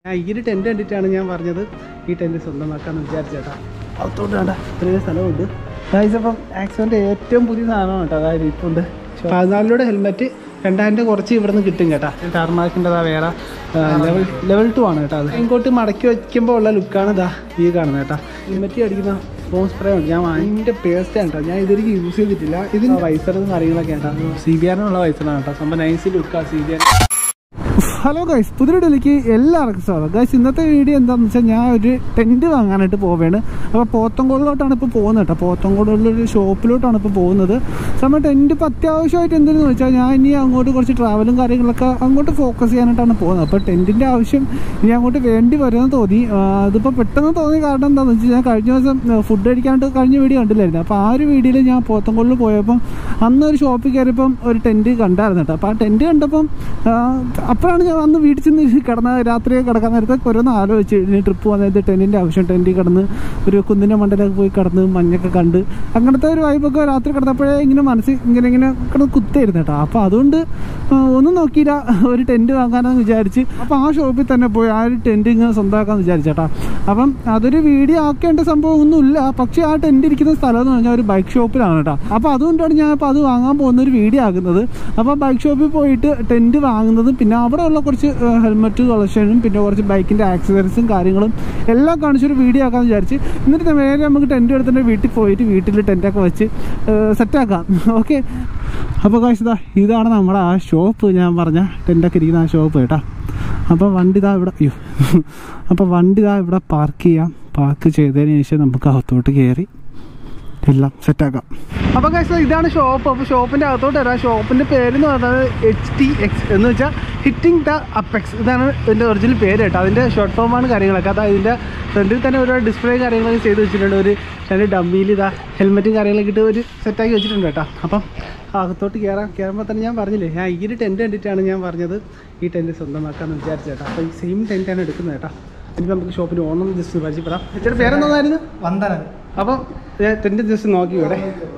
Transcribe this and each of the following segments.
ഞാൻ ഈ ഒരു ടെൻറ്റ് കണ്ടിട്ടാണ് ഞാൻ പറഞ്ഞത് ഈ ടെൻറ്റ് സ്വന്തമാക്കാമെന്ന് വിചാരിച്ചേട്ടാ അകത്തോട്ട് വേണ്ട ഇത്രയും സ്ഥലമുണ്ട് ഗൈസ് അപ്പം ആക്സിഡൻ്റ് ഏറ്റവും പുതിയ സാധനമാണ് കേട്ടോ അതായത് ഇപ്പോൾ ഉണ്ട് പതിനാലിലൂടെ ഹെൽമെറ്റ് രണ്ടായിരം രൂപ കുറച്ച് ഇവിടെ നിന്ന് കിട്ടും കേട്ടോ ടാർമാക്കിൻ്റെതാ വേറെ ലെവൽ ലെവൽ ടു ആണ് കേട്ടോ അത് ഇങ്ങോട്ട് മടക്കി വയ്ക്കുമ്പോൾ ഉള്ള ലുക്കാണ് ഇതാ ഈ കാണുന്നത് കേട്ടോ ഹെൽമെറ്റ് അടിക്കുന്ന ഫോം സ്പ്രേ ഉണ്ട് ഞാൻ അതിൻ്റെ പേസ്റ്റ് ആണ് കേട്ടോ ഞാൻ ഇതുവരെ യൂസ് ചെയ്തിട്ടില്ല ഇതിന് വൈസറും കാര്യങ്ങളൊക്കെ കേട്ടോ സി ബി ആറിനുള്ള വൈസറാണ് കേട്ടോ സംഭവം നൈസ് ലുക്കാണ് C B R hello guys പുതിയ വീഡിയോയിലേക്ക് എല്ലാവർക്കും സ്വാഗതം ഗൈസ് ഇന്നത്തെ വീഡിയോ എന്താണെന്ന് വെച്ചാൽ ഞാൻ ഒരു ടെൻറ്റ് വാങ്ങാനായിട്ട് പോവുകയാണ് അപ്പോൾ പോത്തങ്കോടിലോട്ടാണ് ഇപ്പോൾ പോകുന്നത് കേട്ടോ പോത്തങ്കോടിലൊരു ഷോപ്പിലോട്ടാണ് ഇപ്പോൾ പോകുന്നത് സമയം ടെൻറ്റ് ഇപ്പോൾ അത്യാവശ്യമായിട്ട് എന്തെന്ന് വെച്ചാൽ ഞാൻ ഇനി അങ്ങോട്ട് കുറച്ച് ട്രാവലും കാര്യങ്ങളൊക്കെ അങ്ങോട്ട് ഫോക്കസ് ചെയ്യാനായിട്ടാണ് പോകുന്നത് അപ്പോൾ ടെൻറ്റിൻ്റെ ആവശ്യം ഇനി അങ്ങോട്ട് വേണ്ടി വരുമെന്ന് തോന്നി ആ, അതിപ്പോൾ പെട്ടെന്ന് തോന്നിയ കാരണം എന്താണെന്ന് വെച്ചാൽ ഞാൻ കഴിഞ്ഞ ദിവസം ഫുഡ് കഴിക്കാണ്ട് കഴിഞ്ഞ വീഡിയോ കണ്ടില്ലായിരുന്നു അപ്പോൾ ആ ഒരു വീഡിയോയിൽ ഞാൻ പോത്തങ്കോടിൽ പോയപ്പം അന്ന് ഒരു ഷോപ്പിൽ കയറിയപ്പം ഒരു ടെൻറ്റ് കണ്ടായിരുന്നു കേട്ടോ അപ്പോൾ ആ ടെൻറ്റ് കണ്ടപ്പം ആ, അപ്പോഴാണ് ഞാൻ വന്ന് വീട്ടിൽ ചെന്ന് കിടന്ന രാത്രി കിടക്കാൻ നേരത്തെ ഓരോന്ന് ആലോചിച്ച് ഇനി ട്രിപ്പ് വന്നത് ടെൻറ്റിൻ്റെ ആവശ്യം ടെൻറ്റിൽ കിടന്ന് ഒരു കുന്നിൻ്റെ മണ്ടയിലൊക്കെ പോയി കിടന്ന് മഞ്ഞൊക്കെ കണ്ട് അങ്ങനത്തെ ഒരു വൈബൊക്കെ രാത്രി കിടന്നപ്പോഴേ ഇങ്ങനെ മനസ്സിൽ ഇങ്ങനെ ഇങ്ങനെ കിടന്ന് കുത്തായിരുന്നു കേട്ടോ അപ്പോൾ അതുകൊണ്ട് ആ, ഒന്നും നോക്കിയില്ല ഒരു ടെൻറ്റ് വാങ്ങാനെന്ന് വിചാരിച്ച് അപ്പോൾ ആ ഷോപ്പിൽ തന്നെ പോയി ആ ഒരു ടെൻറ്റ് ഇങ്ങനെ സ്വന്തമാക്കാമെന്ന് വിചാരിച്ചേട്ടാ അപ്പം അതൊരു വീഡിയോ ആക്കേണ്ട സംഭവം ഒന്നുമില്ല പക്ഷേ ആ ടെൻറ്റ് ഇരിക്കുന്ന സ്ഥലം എന്ന് പറഞ്ഞാൽ ഒരു ബൈക്ക് ഷോപ്പിലാണ് കേട്ടോ അപ്പോൾ അതുകൊണ്ടാണ് ഞാൻ ഇപ്പോൾ അത് വാങ്ങാൻ പോകുന്ന ഒരു വീഡിയോ ആക്കുന്നത് അപ്പോൾ ബൈക്ക് ഷോപ്പിൽ പോയിട്ട് ടെൻറ്റ് വാങ്ങുന്നതും പിന്നെ അവിടെ ഉള്ള കുറച്ച് ഹെൽമെറ്റ് കളക്ഷനും പിന്നെ കുറച്ച് ബൈക്കിൻ്റെ ആക്സസറീസും കാര്യങ്ങളും എല്ലാം കാണിച്ചൊരു വീഡിയോ ആക്കാമെന്ന് വിചാരിച്ച് എന്നിട്ട് നേരെ നമുക്ക് ടെൻറ്റ് എടുത്തിട്ട് വീട്ടിൽ പോയിട്ട് വീട്ടിൽ ടെൻറ്റൊക്കെ വെച്ച് സെറ്റാക്കാം ഓക്കെ അപ്പോൾ കാശ് ഇതാ ഇതാണ് നമ്മുടെ ആ ഷോപ്പ് ഞാൻ പറഞ്ഞ ടെൻറ്റൊക്കെ ഇരിക്കുന്ന ആ ഷോപ്പ് കേട്ടോ അപ്പോൾ വണ്ടി ഇതാ ഇവിടെ അയ്യോ അപ്പോൾ വണ്ടി ഇതാ ഇവിടെ പാർക്ക് ചെയ്യാം പാർക്ക് ചെയ്തതിന് ശേഷം നമുക്ക് അകത്തോട്ട് കയറി എല്ലാം സെറ്റാക്കാം അപ്പോൾ കഴിച്ചത് ഇതാണ് ഷോപ്പ് അപ്പോൾ ഷോപ്പിൻ്റെ അകത്തോട്ട് വരാം ഷോപ്പിൻ്റെ പേരെന്ന് പറയുന്നത് എച്ച് ടി എക്സ് എന്ന് വെച്ചാൽ ഹിറ്റിംഗ് ദ അപ്പെക്സ് ഇതാണ് ഇതിൻ്റെ ഒറിജിനൽ പേര് കേട്ടോ അതിൻ്റെ ഷോർട്ട് ഫോമാണ് കാര്യങ്ങളൊക്കെ അതായത് ഇതിൻ്റെ ഫ്രണ്ടിൽ തന്നെ ഒരു ഡിസ്പ്ലേ കാര്യങ്ങളൊക്കെ ചെയ്ത് വെച്ചിട്ടുണ്ട് ഒരു രണ്ട് ഡമ്മിയിൽ ഇതാ ഹെൽമെറ്റും കാര്യങ്ങളൊക്കെ ഇട്ട് ഒരു സെറ്റാക്കി വെച്ചിട്ടുണ്ട് കേട്ടോ അപ്പം അകത്തോട്ട് കയറാം കയറുമ്പോൾ തന്നെ ഞാൻ പറഞ്ഞില്ലേ ഞാൻ ഈ ഒരു ടെൻറ്റ് കണ്ടിട്ടാണ് ഞാൻ പറഞ്ഞത് ഈ ടെൻറ്റ് സ്വന്തമാക്കാമെന്ന് വിചാരിച്ചു കേട്ടോ അപ്പോൾ ഈ സെയിം ടെൻറ്റാണ് എടുക്കുന്നത് കേട്ടോ ഇനി നമുക്ക് ഷോപ്പിൽ ഓണം ജസ്റ്റ് പരിചയപ്പെടാം ചേട്ടാ പേരെന്തായിരുന്നു വന്ദനൻ അപ്പം ടെൻറ്റ് ജസ്റ്റ് നോക്കി ഇവിടെ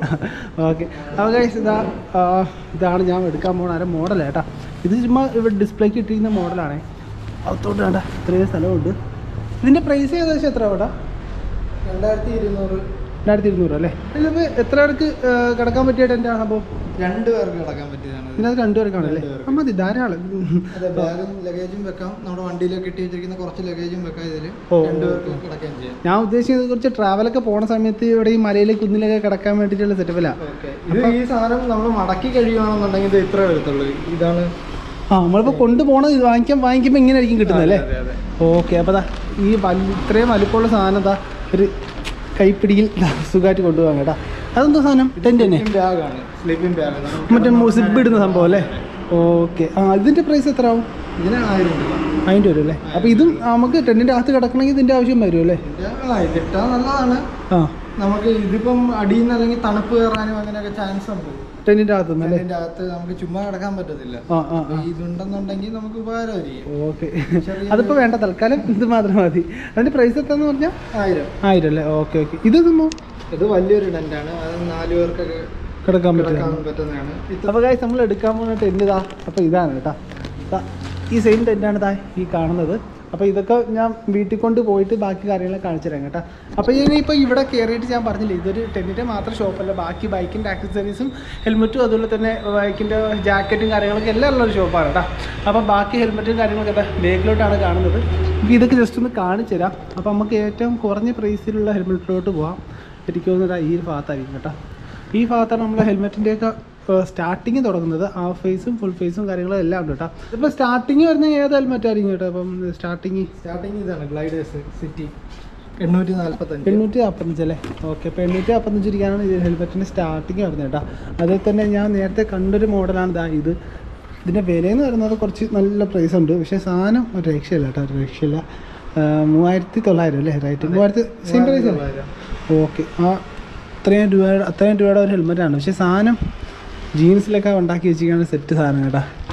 ഓക്കെ അപ്പോൾ ഗൈസ് ഇതാ ആ, ഇതാണ് ഞാൻ എടുക്കാൻ പോണ അര മോഡൽ കേട്ടാ ഇത് ചുമ്മാ ഇവിടെ ഡിസ്പ്ലേക്ക് ഇട്ടിരിക്കുന്ന മോഡലാണേ അകത്തോട്ട് വേണ്ട ഇത്രയും സ്ഥലമുണ്ട് ഇതിൻ്റെ പ്രൈസ് ഏകദേശം എത്ര വേട്ടാ രണ്ടായിരത്തി ഇരുന്നൂറ് രണ്ടായിരത്തി ഇരുന്നൂറ് അല്ലേ ഇതിപ്പോൾ എത്ര പേർക്ക് ആ, കിടക്കാൻ പറ്റിയ ടെൻറ്റാണ് അപ്പോൾ രണ്ട് പേർക്ക് കിടക്കാൻ പറ്റിയതാണ് ഇത്. ഇതിനകത്ത് രണ്ടു പേർക്കാണല്ലേ രണ്ട് പേർക്ക്. ആ മതി ധാരാളം അതെ ബാഗും ലഗേജും വെക്കാം നമ്മുടെ വണ്ടിയിലൊക്കെ ഇട്ട് വെച്ചിരിക്കുന്ന കുറച്ച് ലഗേജും വെക്കാം ഇതിൽ ഓ. രണ്ട് പേർക്ക് കിടക്കുകയും ചെയ്യാം ഞാൻ ഉദ്ദേശിച്ചത് കുറച്ച് ട്രാവലൊക്കെ പോണ സമയത്ത് ഇവിടെ ഈ മലയിലെ കുന്നിലൊക്കെ കിടക്കാൻ വേണ്ടിയിട്ടുള്ള സെറ്റപ്പിലാണ് ഓക്കെ ഇത് ഈ സാധനം നമ്മൾ മടക്കി കഴിയുകയാണെന്നുണ്ടെങ്കിൽ ഇത് ഇത്ര വരത്തുള്ളൂ ഇതാണ് ആ നമ്മളിപ്പോൾ കൊണ്ടുപോകണത് ഇത് വാങ്ങിക്കാൻ വാങ്ങിക്കുമ്പോൾ ഇങ്ങനെ ആയിരിക്കും കിട്ടുന്നത് അല്ലേ അതെ, അതെ. ഓക്കെ അപ്പോൾ ദാ ഈ വലു ഇത്രയും വലുപ്പമുള്ള സാധനം ദാ ഒരു കൈപ്പിടിയിൽ ദാ സുഖമായിട്ട് കൊണ്ടുപോകാം കേട്ടാ അതെന്തോ സാധനം ടെൻറ്റ് തന്നെ സ്ലീപ്പിംഗ് ബാഗാണ് സ്ലീപ്പിംഗ് ബാഗ് മറ്റേ സിബ് ഇടുന്ന സംഭവം അല്ലേ ഓക്കെ ആ ഇതിൻ്റെ പ്രൈസ് എത്ര ആവും ഇതിന് ആയിരം രൂപ അതിൻ്റെ വരും അല്ലേ അപ്പോൾ ഇതും നമുക്ക് ടെൻറ്റിൻ്റെ അകത്ത് കിടക്കണമെങ്കിൽ ഇതിൻ്റെ ആവശ്യം വരും അല്ലേ ഇതിന്റെ ആ ഇതിട്ടാ നല്ലതാണ് ആ നമുക്ക് ഇതിപ്പം അടിയിൽ നിന്ന് അല്ലെങ്കിൽ തണുപ്പ് കയറാനും അങ്ങനെയൊക്കെ ചാൻസ് ഉണ്ട് ടെൻറ്റിൻ്റെ അകത്ത് നിന്ന് അല്ലേ ഇതിന്റെ അകത്ത് നമുക്ക് ചുമ്മാ കിടക്കാൻ പറ്റത്തില്ല ആ ആ അപ്പൊ ഇതുണ്ടെന്നുണ്ടെങ്കിൽ നമുക്ക് ഉപകാരമായിരിക്കും ഓക്കെ ചെറിയ- അതിപ്പോൾ വേണ്ട തൽക്കാലം ഇത് മാത്രം മതി അതിൻ്റെ പ്രൈസ് എത്രയെന്ന് പറഞ്ഞാൽ ആയിരം ആയിരം അല്ലേ ഓക്കെ ഓക്കെ ഇത് സംഭവം ഇത് വലിയൊരു ടെന്റാണ് അത് നാല് പേർക്കൊക്കെ കിടക്കാൻ പറ്റില്ല കിടക്കാൻ പറ്റുന്നതാണ് ഇത് അപ്പോൾ ഗായ്സ് നമ്മൾ എടുക്കാൻ പോകുന്ന ടെൻറ്റ് ഇതാ അപ്പോൾ ഇതാണ് കേട്ടോ ദാ ഈ സെയിം ടെൻറ്റാണ് ഇതാ ഈ കാണുന്നത് അപ്പോൾ ഇതൊക്കെ ഞാൻ വീട്ടിൽ കൊണ്ട് പോയിട്ട് ബാക്കി കാര്യങ്ങളൊക്കെ കാണിച്ചു തരാം കേട്ടോ അപ്പോൾ ഇനിയിപ്പോൾ ഇവിടെ കയറിയിട്ട് ഞാൻ പറഞ്ഞില്ലേ ഇതൊരു ടെൻറ്റിൻ്റെ മാത്രം ഷോപ്പല്ല ബാക്കി ബൈക്കിൻ്റെ ആക്സസറീസും ഹെൽമെറ്റും അതുപോലെ തന്നെ ബൈക്കിൻ്റെ ജാക്കറ്റും കാര്യങ്ങളൊക്കെ എല്ലാം ഉള്ള ഒരു ഷോപ്പാണ് കേട്ടോ അപ്പോൾ ബാക്കി ഹെൽമെറ്റും കാര്യങ്ങളൊക്കെ ദാ ബാക്കിലോട്ടാണ് കാണുന്നത് അപ്പോൾ ഇതൊക്കെ ജസ്റ്റ് ഒന്ന് കാണിച്ചു തരാം അപ്പോൾ നമുക്ക് ഏറ്റവും കുറഞ്ഞ പ്രൈസിലുള്ള ഹെൽമെറ്റിലോട്ട് പോകാം എനിക്ക് തോന്നുന്നത് ഈ ഒരു ഭാഗത്തായിരിക്കും കേട്ടോ ഈ ഭാഗത്താണ് നമ്മൾ ഹെൽമെറ്റിൻ്റെയൊക്കെ സ്റ്റാർട്ടിങ് തുടങ്ങുന്നത് ഹാഫ് ഫേസും ഫുൾ ഫേസും കാര്യങ്ങളും എല്ലാം ഉണ്ട് കേട്ടോ ഇപ്പോൾ സ്റ്റാർട്ടിങ് വരുന്ന ഏത് ഹെൽമെറ്റ് ആയിരിക്കും കേട്ടോ അപ്പം സ്റ്റാർട്ടിങ് സ്റ്റാർട്ടിങ് ഇതാണ് ഗ്ലൈഡേഴ്സ് സിറ്റി എണ്ണൂറ്റി നാല്പത്തഞ്ച് എണ്ണൂറ്റി നാൽപ്പത്തഞ്ച് അല്ലേ ഓക്കെ അപ്പോൾ എണ്ണൂറ്റി നാൽപ്പത്തഞ്ച് രൂപയാണ് ഈ ഹെൽമെറ്റിൻ്റെ സ്റ്റാർട്ടിങ് വരുന്നത് കേട്ടോ അതിൽ തന്നെ ഞാൻ നേരത്തെ കണ്ടൊരു മോഡലാണ് ഇതാ ഇത് ഇതിൻ്റെ വിലയെന്ന് പറയുന്നത് കുറച്ച് നല്ല പ്രൈസ് ഉണ്ട് പക്ഷേ സാധനം ഒരു രക്ഷയില്ല കേട്ടോ ഒരു രക്ഷയില്ല ആ, മൂവായിരത്തി തൊള്ളായിരം അല്ലേ റൈറ്റ് മൂവായിരത്തി സെയിം പ്രൈസ് അല്ലേ ഓക്കെ ആ അത്രയും രൂപയുടെ അത്രയും രൂപയുടെ ഒരു ഹെൽമെറ്റാണ് പക്ഷേ സാധനം ജീൻസിലൊക്കെ ഉണ്ടാക്കി വെച്ചിരിക്കുന്ന സെറ്റ് സാധനം കേട്ടോ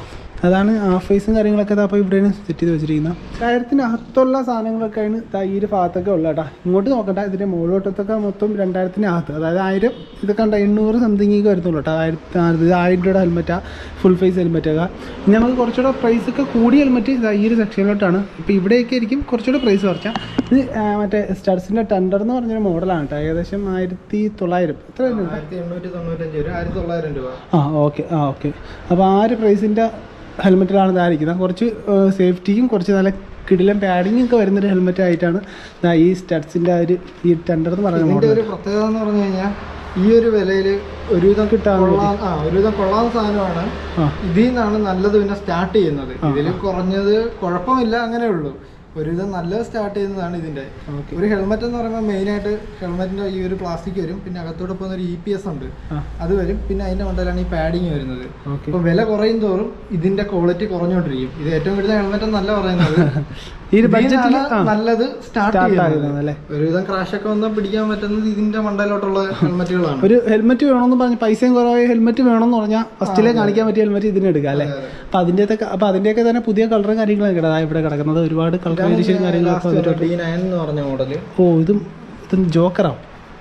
അതാണ് ഹാഫ് ഫേസും കാര്യങ്ങളൊക്കെ അപ്പോൾ ഇവിടെയാണ് സെറ്റ് ചെയ്ത് വെച്ചിരിക്കുന്നത് രണ്ടായിരത്തിനകത്തുള്ള സാധനങ്ങളൊക്കെയാണ് ദാ ഈ ഒരു ഭാഗത്തൊക്കെ ഉള്ളത് കേട്ടോ ഇങ്ങോട്ട് നോക്കണ്ട ഇതിൻ്റെ മുകളിലോട്ടത്തൊക്കെ മൊത്തം രണ്ടായിരത്തിനകത്ത് അതായത് ആയിരം ഇത് കണ്ട എണ്ണൂറ് സംതിങ് വരുന്നുള്ളൂ കേട്ടോ ആയിരത്തി ആ, ഇത് ആയിരം രൂപയുടെ ഹെൽമെറ്റാ ഫുൾ ഫേസ് ഹെൽമെറ്റൊക്കെ ഇനി നമുക്ക് കുറച്ചുകൂടെ പ്രൈസ് ഒക്കെ കൂടിയ ഹെൽമെറ്റ് ഇതാ ഈ ഒരു സെക്ഷനിലോട്ടാണ് ഇപ്പോൾ ഇവിടെയൊക്കെ ആയിരിക്കും കുറച്ചുകൂടെ പ്രൈസ് കുറച്ചാൽ ഇത് ആ, മറ്റേ സ്റ്റഡ്സിൻ്റെ ടെൻഡർ എന്ന് പറഞ്ഞൊരു മോഡലാണ് കേട്ടോ ഏകദേശം ആയിരത്തി തൊള്ളായിരം എത്ര വരുന്നുണ്ട് ആയിരത്തി എണ്ണൂറ്റി തൊണ്ണൂറ്റഞ്ച് രൂപ ആയിരത്തി തൊള്ളായിരം രൂപ ആ ഓക്കെ ആ ഓക്കെ അപ്പോൾ ആ ഒരു പ്രൈസിൻ്റെ ഹെൽമെറ്റിലാണ് ഇതായിരിക്കുന്നത് കുറച്ച് സേഫ്റ്റിയും കുറച്ച് നല്ല കിടിലം പാഡിങ്ങും ഒക്കെ വരുന്നൊരു ഹെൽമെറ്റ് ആയിട്ടാണ് ദാ ഈ സ്റ്റഡ്സിൻ്റെ ആ ഒരു ഈ ടെൻഡർ എന്ന് പറയുന്ന ഇതിന്റെ മോഡൽ ഒരു പ്രത്യേകത എന്ന് പറഞ്ഞു കഴിഞ്ഞാൽ ഈ ഒരു വിലയിൽ ഒരുവിധം കിട്ടാൻ കൊള്ളാൻ ആ ഒരുവിധം കൊള്ളാവുന്ന സാധനമാണ് ആ ഇതിൽ നിന്നാണ് നല്ലത് പിന്നെ സ്റ്റാർട്ട് ചെയ്യുന്നത് ഇതിൽ കുറഞ്ഞത് കുഴപ്പമില്ല അങ്ങനെ ഉള്ളൂ ഒരുവിധം നല്ലത് സ്റ്റാർട്ട് ചെയ്യുന്നതാണ് ഇതിന്റെ ഓക്കെ ഒരു ഹെൽമെറ്റ് എന്ന് പറയുമ്പോൾ മെയിൻ ആയിട്ട് ഹെൽമെറ്റിന്റെ ഈ ഒരു പ്ലാസ്റ്റിക് വരും പിന്നെ അകത്തോടെ പോകുന്ന ഒരു ഇ പി എസ് ഉണ്ട് ആ അത് വരും പിന്നെ അതിന്റെ മണ്ടയിലാണ് ഈ പാഡിങ് വരുന്നത് ഓക്കെ അപ്പൊ വില കുറയും തോറും ഇതിന്റെ ക്വാളിറ്റി കുറഞ്ഞോണ്ടിരിക്കും ഇത് ഏറ്റവും കൂടുതൽ ഹെൽമെറ്റ് എന്നല്ല പറയുന്നത് ഈ ഒരു ഇതിൽ ബഡ്ജറ്റിൽ നിന്നാണ് നല്ലത് സ്റ്റാർട്ട് സ്റ്റാർട്ട് ചെയ്യുന്നത് ആകുന്നത് അല്ലേ ഒരുവിധം ക്രാഷ് ഒക്കെ വന്നാൽ പിടിക്കാൻ പറ്റുന്നത് ഇതിന്റെ മണ്ടയിലോട്ടുള്ള ഹെൽമെറ്റുകളാണ് ഒരു ഹെൽമെറ്റ് വേണമെന്ന് പറഞ്ഞ് പൈസയും കുറവായ ഹെൽമെറ്റ് വേണമെന്ന് പറഞ്ഞാൽ ഫസ്റ്റിലെ കാണിക്കാൻ പറ്റിയ ഹെൽമെറ്റ് ഇതിന് എടുക്കാം അല്ലേ അതെ, അതെ. അപ്പം അതിൻ്റെ അപ്പം അതിൻ്റെയൊക്കെ തന്നെ പുതിയ കളറും കാര്യങ്ങളൊക്കെ കിടതാ ഇവിടെ കിടക്കുന്നത് ഒരുപാട് കളർ കോമ്പിനേഷൻ കാര്യങ്ങളൊക്കെ വന്നിട്ടുണ്ട് ഡി നയൻ എന്ന് പറഞ്ഞ മോഡല് ഓ ഇതും ഇതും ജോക്കറാവും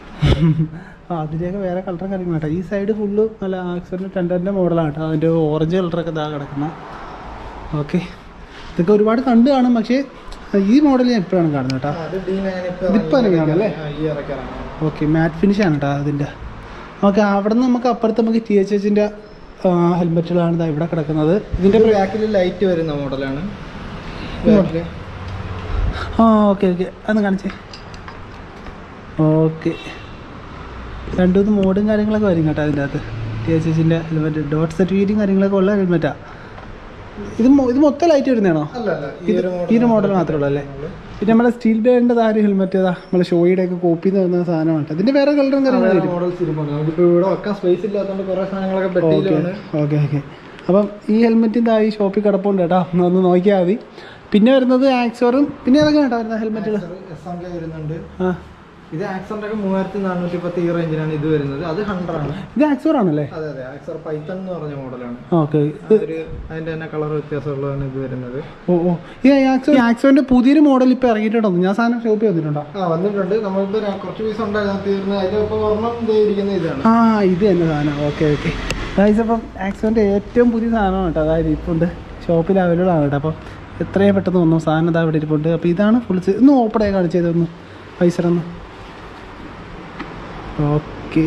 ആ അതിൻ്റെയൊക്കെ വേറെ കളറും കാര്യങ്ങളും കേട്ടോ ഈ സൈഡ് ഫുള്ള് നല്ല ആക്സിഡൻറ്റ് ടെൻഡറിൻ്റെ മോഡലാണ് കേട്ടോ അതിൻ്റെ ഓറഞ്ച് കളറൊക്കെ ഇതാ കിടക്കുന്ന ഓക്കെ ഇതൊക്കെ ഒരുപാട് കണ്ടു കാണും പക്ഷേ ഈ മോഡൽ ഞാൻ ഇപ്പോഴാണ് കാണുന്നത് കേട്ടോ അത് ഡി നയൻ ഇതിപ്പോ ഇറങ്ങിയതാണ് അല്ലേ? ഈ ഇറക്കാറാണ് ഓക്കെ മാറ്റ് ഫിനിഷ് ആണ് കേട്ടോ അതിൻ്റെ ഓക്കെ അവിടെ നിന്ന് നമുക്ക് അപ്പുറത്ത് നമുക്ക് ടി എച്ച് എച്ചിൻ്റെ ഹെൽമെറ്റുകളാണ് ഇതാ ഇവിടെ കിടക്കുന്നത് ഇതിൻ്റെ ഇതിന്റെ ബാക്കിൽ ലൈറ്റ് വരുന്ന മോഡലാണ് ബാക്കില് ആ ഓക്കെ ഓക്കെ അതൊന്ന് കാണിച്ചേ ഓക്കെ രണ്ടു മൂന്ന് മോഡും കാര്യങ്ങളൊക്കെ വരും കേട്ടോ അതിൻ്റെ അകത്ത് ടി എച്ച് എച്ചിൻ്റെ ഹെൽമെറ്റ് ഡോട്ട് സർട്ടിഫിക്കറ്റും കാര്യങ്ങളൊക്കെ ഉള്ള ഹെൽമെറ്റാ ഇത് മൊ- ഇത് മൊത്തം ലൈറ്റ് വരുന്നതാണോ അല്ല അല്ല ഈ ഇത് ഒരു ഈ ഒരു മോഡൽ മാത്രമേ ഉള്ളൂ അല്ലേ പിന്നെ നമ്മുടെ സ്റ്റീൽ ബാൻഡ് ആ ഒരു ഹെൽമെറ്റ് ഏതാ നമ്മളെ ഷോയുടെ ഒക്കെ കോപ്പി എന്ന് പറയുന്ന സാധനമാണ് കേട്ടോ ഇതിൻ്റെ വേറെ കളറും കാര്യങ്ങളും വരും മോഡൽസ് ഇരിപ്പുണ്ട് നമുക്കിപ്പോ ഇവിടെ വെക്കാൻ സ്പേസ് ഇല്ലാത്തതുകൊണ്ട് കുറെ സാധനങ്ങളൊക്കെ പെട്ടിയിലാണ് ഓക്കെ ഓക്കെ അപ്പം ഈ ഹെൽമെറ്റിൻ്റെ ഈ ഷോപ്പിൽ കിടപ്പുണ്ട് കേട്ടോ ഒന്ന് നോക്കിയാൽ മതി പിന്നെ വരുന്നത് ആക്സോറും പിന്നെ ഏതൊക്കെ കേട്ടോ വരുന്നത് ഹെൽമെറ്റുകൾ എസ് എം കെ വരുന്നുണ്ട് ആ ഇത് ആക്സറിന്റെ ഒക്കെ മൂവായിരത്തി നാനൂറ്റി പത്ത് ഈ റേഞ്ചിലാണ് ഇത് വരുന്നത് അത് ഹൺഡ്രഡ് ആണ് ഇത് ആക്സോർ ആണല്ലേ അതെ അതെ ആക്സർ പൈത്തൺ എന്ന് പറഞ്ഞ മോഡലാണ് ഓക്കെ ഒരു അതിന്റെ തന്നെ കളർ വ്യത്യാസമുള്ളതാണ് ഇത് വരുന്നത് ഓ ഓ ഈ ആക്സോ ആക്സോന്റെ പുതിയൊരു മോഡൽ ഇപ്പോൾ ഇറങ്ങിയിട്ടുണ്ടോ ഞാൻ സാധനം ഷോപ്പിൽ വന്നിട്ടുണ്ടോ ആ വന്നിട്ടുണ്ട് നമ്മളിപ്പോ ര- കുറച്ച് പീസ് ഉണ്ടായിരുന്നു തീർന്ന് അതിലിപ്പോ ഒരെണ്ണം ഇതേ ഇരിക്കുന്ന ഇതാണ് ആ ഇത് തന്നെ സാധനം ഓക്കെ ഓക്കെ അതായത് അപ്പം ആക്സോന്റെ ഏറ്റവും പുതിയ സാധനമാണ് കേട്ടോ അതായത് ഇപ്പോൾ ഉണ്ട് ഷോപ്പിൽ അവൈലബിൾ ആണ് കേട്ടോ അപ്പം എത്രയും പെട്ടെന്ന് വന്നു സാധനം ഇതാ ഇവിടെ ഇരിപ്പുണ്ട് അപ്പോൾ ഇതാണ് ഫുൾ ഒന്ന് ഓപ്പൺ ആയി കാണിച്ചത് ഒന്ന് പൈസ ഒന്ന് ഓക്കെ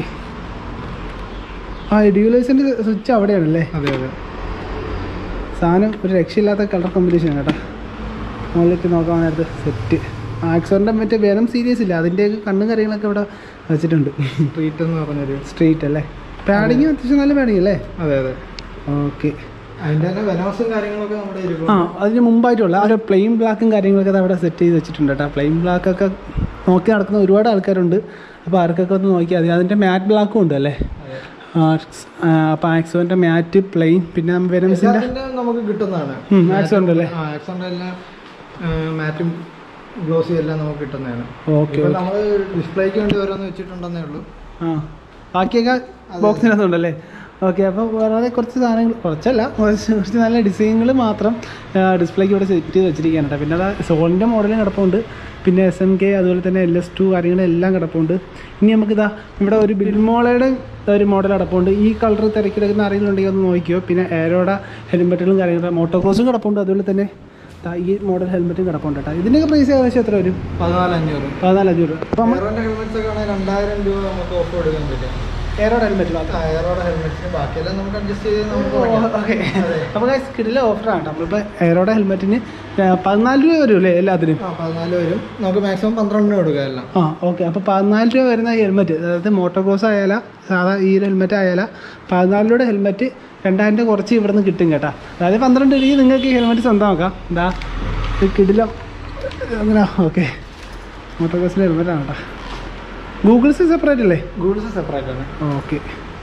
ആ ഡ്യൂലേഴ്സിൻ്റെ സ്വിച്ച് അവിടെയാണല്ലേ അതെ അതെ സാധനം ഒരു രക്ഷയില്ലാത്ത കളർ കോമ്പിനേഷൻ കേട്ടോ മുകളിലേക്ക് നോക്കാൻ നേരത്ത് സെറ്റ് ആക്സോറിൻ്റെ മറ്റേ വെനം സീരീസ് ഇല്ല അതിൻ്റെയൊക്കെ കണ്ണും കാര്യങ്ങളൊക്കെ ഇവിടെ വെച്ചിട്ടുണ്ട് സ്ട്രീറ്റ് എന്ന് പറഞ്ഞൊരു സ്ട്രീറ്റ് അല്ലേ പാഡിങ് അത്യാവശ്യം നല്ല പാഡിങ് അല്ലേ അതെ അതെ ഓക്കെ അതിന്റെ തന്നെ വെനോസും കാര്യങ്ങളൊക്കെ നമ്മുടെ ആ ഇരിക്കും അതിന് മുമ്പായിട്ടുള്ള ആ ഒരു പ്ലെയിൻ ബ്ലാക്കും കാര്യങ്ങളൊക്കെ അത് അവിടെ സെറ്റ് ചെയ്ത് വെച്ചിട്ടുണ്ട് കേട്ടോ പ്ലെയിൻ ബ്ലാക്കൊക്കെ നോക്കി നടക്കുന്ന ഒരുപാട് ആൾക്കാരുണ്ട് അപ്പോൾ ആർക്കൊക്കെ ഒന്ന് നോക്കിയാൽ മതി അതിൻ്റെ മാറ്റ് ബ്ലാക്കും ഉണ്ട് അല്ലേ അപ്പോൾ ആക്സോൻ്റെ മാറ്റ് പ്ലെയിൻ പിന്നെ വെനംസിൻ്റെ നമുക്ക് കിട്ടുന്നതാണ് ആക്സോ ഉണ്ടല്ലേ ആ ആക്സോണിന്റെ എല്ലാം മാറ്റും ഗ്ലോസും എല്ലാം നമുക്ക് കിട്ടുന്നതാണ് ഓക്കെ ഇപ്പൊ നമ്മള് ഡിസ്പ്ലേക്ക് വേണ്ടി ഓരോന്ന് വെച്ചിട്ടുണ്ടെന്നേ ഉള്ളൂ ആ ബാക്കിയൊക്കെ ബോക്സിനകത്തുണ്ടല്ലേ ഓക്കെ അപ്പോൾ വേറെ കുറച്ച് സാധനങ്ങൾ കുറച്ചല്ല കുറച്ച് കുറച്ച് നല്ല ഡിസൈനുകൾ മാത്രം ഡിസ്പ്ലേക്ക് ഇവിടെ സെറ്റ് ചെയ്ത് വെച്ചിരിക്കുകയാണ് കേട്ടോ പിന്നെ അത് സോളിൻ്റെ മോഡലും കിടപ്പുണ്ട് പിന്നെ എസ് എം കെ അതുപോലെ തന്നെ എൽ എസ് ടു കാര്യങ്ങളെല്ലാം കിടപ്പുണ്ട് ഇനി നമുക്കിതാ ഇവിടെ ഒരു ബിൽമോളയുടെ ഒരു മോഡൽ കിടപ്പുണ്ട് ഈ കളർ തിരക്കിടക്കുന്ന ആരെങ്കിലും ഒന്ന് നോക്കിയോ പിന്നെ എയറോടെ ഹെൽമെറ്റുകളും കാര്യങ്ങളും മോട്ടോക്രോസും കിടപ്പുണ്ട് അതുപോലെ തന്നെ ദാ ഈ മോഡൽ ഹെൽമെറ്റും കിടപ്പുണ്ട് കേട്ടോ ഇതിൻ്റെയൊക്കെ പ്രൈസ് ഏകദേശം എത്ര വരും പതിനാല് അഞ്ഞൂറ് പതിനാല് അഞ്ഞൂറ് അപ്പം നമ്മൾ എയറോന്റെ ഹെൽമെറ്റ്സ് ഒക്കെ ആണെങ്കിൽ രണ്ടായിരം രൂപ നമുക്ക് ഓഫ് കൊടുക്കാൻ പറ്റും എയറോടെ ഹെൽമെറ്റ് മാത്രം ആ, എയറോടെ ഹെൽമെറ്റ്സിന് ബാക്കിയെല്ലാം നമുക്ക് അഡ്ജസ്റ്റ് ചെയ്ത് നമുക്ക് വെക്കാം. ഓക്കെ അതെ. അപ്പോൾ കിടില ഓഫറാണ് നമ്മളിപ്പോൾ എയറോടെ ഹെൽമെറ്റിന് പതിനാല് രൂപ വരും അല്ലേ എല്ലാത്തിനും ആ പതിനാല് വരും നമുക്ക് മാക്സിമം പന്ത്രണ്ടിന് കൊടുക്കാം എല്ലാം ആ ഓക്കെ അപ്പോൾ പതിനാല് രൂപ വരുന്ന ഹെൽമെറ്റ് അതായത് മോട്ടോക്രോസ് ആയാല സാധാ ഈ ഒരു ഹെൽമെറ്റ് ആയാല പതിനാല് രൂപയുടെ ഹെൽമെറ്റ് രണ്ടായിരം രൂപ കുറച്ച് ഇവിടെ നിന്ന് കിട്ടും കേട്ടോ അതായത് പന്ത്രണ്ട് രൂപയ്ക്ക് നിങ്ങൾക്ക് ഈ ഹെൽമെറ്റ് സ്വന്തമാക്കാം എന്താ ഇത് കിടിലം അങ്ങനെ ഓക്കെ മോട്ടോക്രോസിൻ്റെ ഹെൽമെറ്റാണ് കേട്ടോ ഗൂഗിൾസ് സെപ്പറേറ്റ് അല്ലേ ഗൂഡ്സ് സെപ്പറേറ്റ് ആണ് ഓക്കെ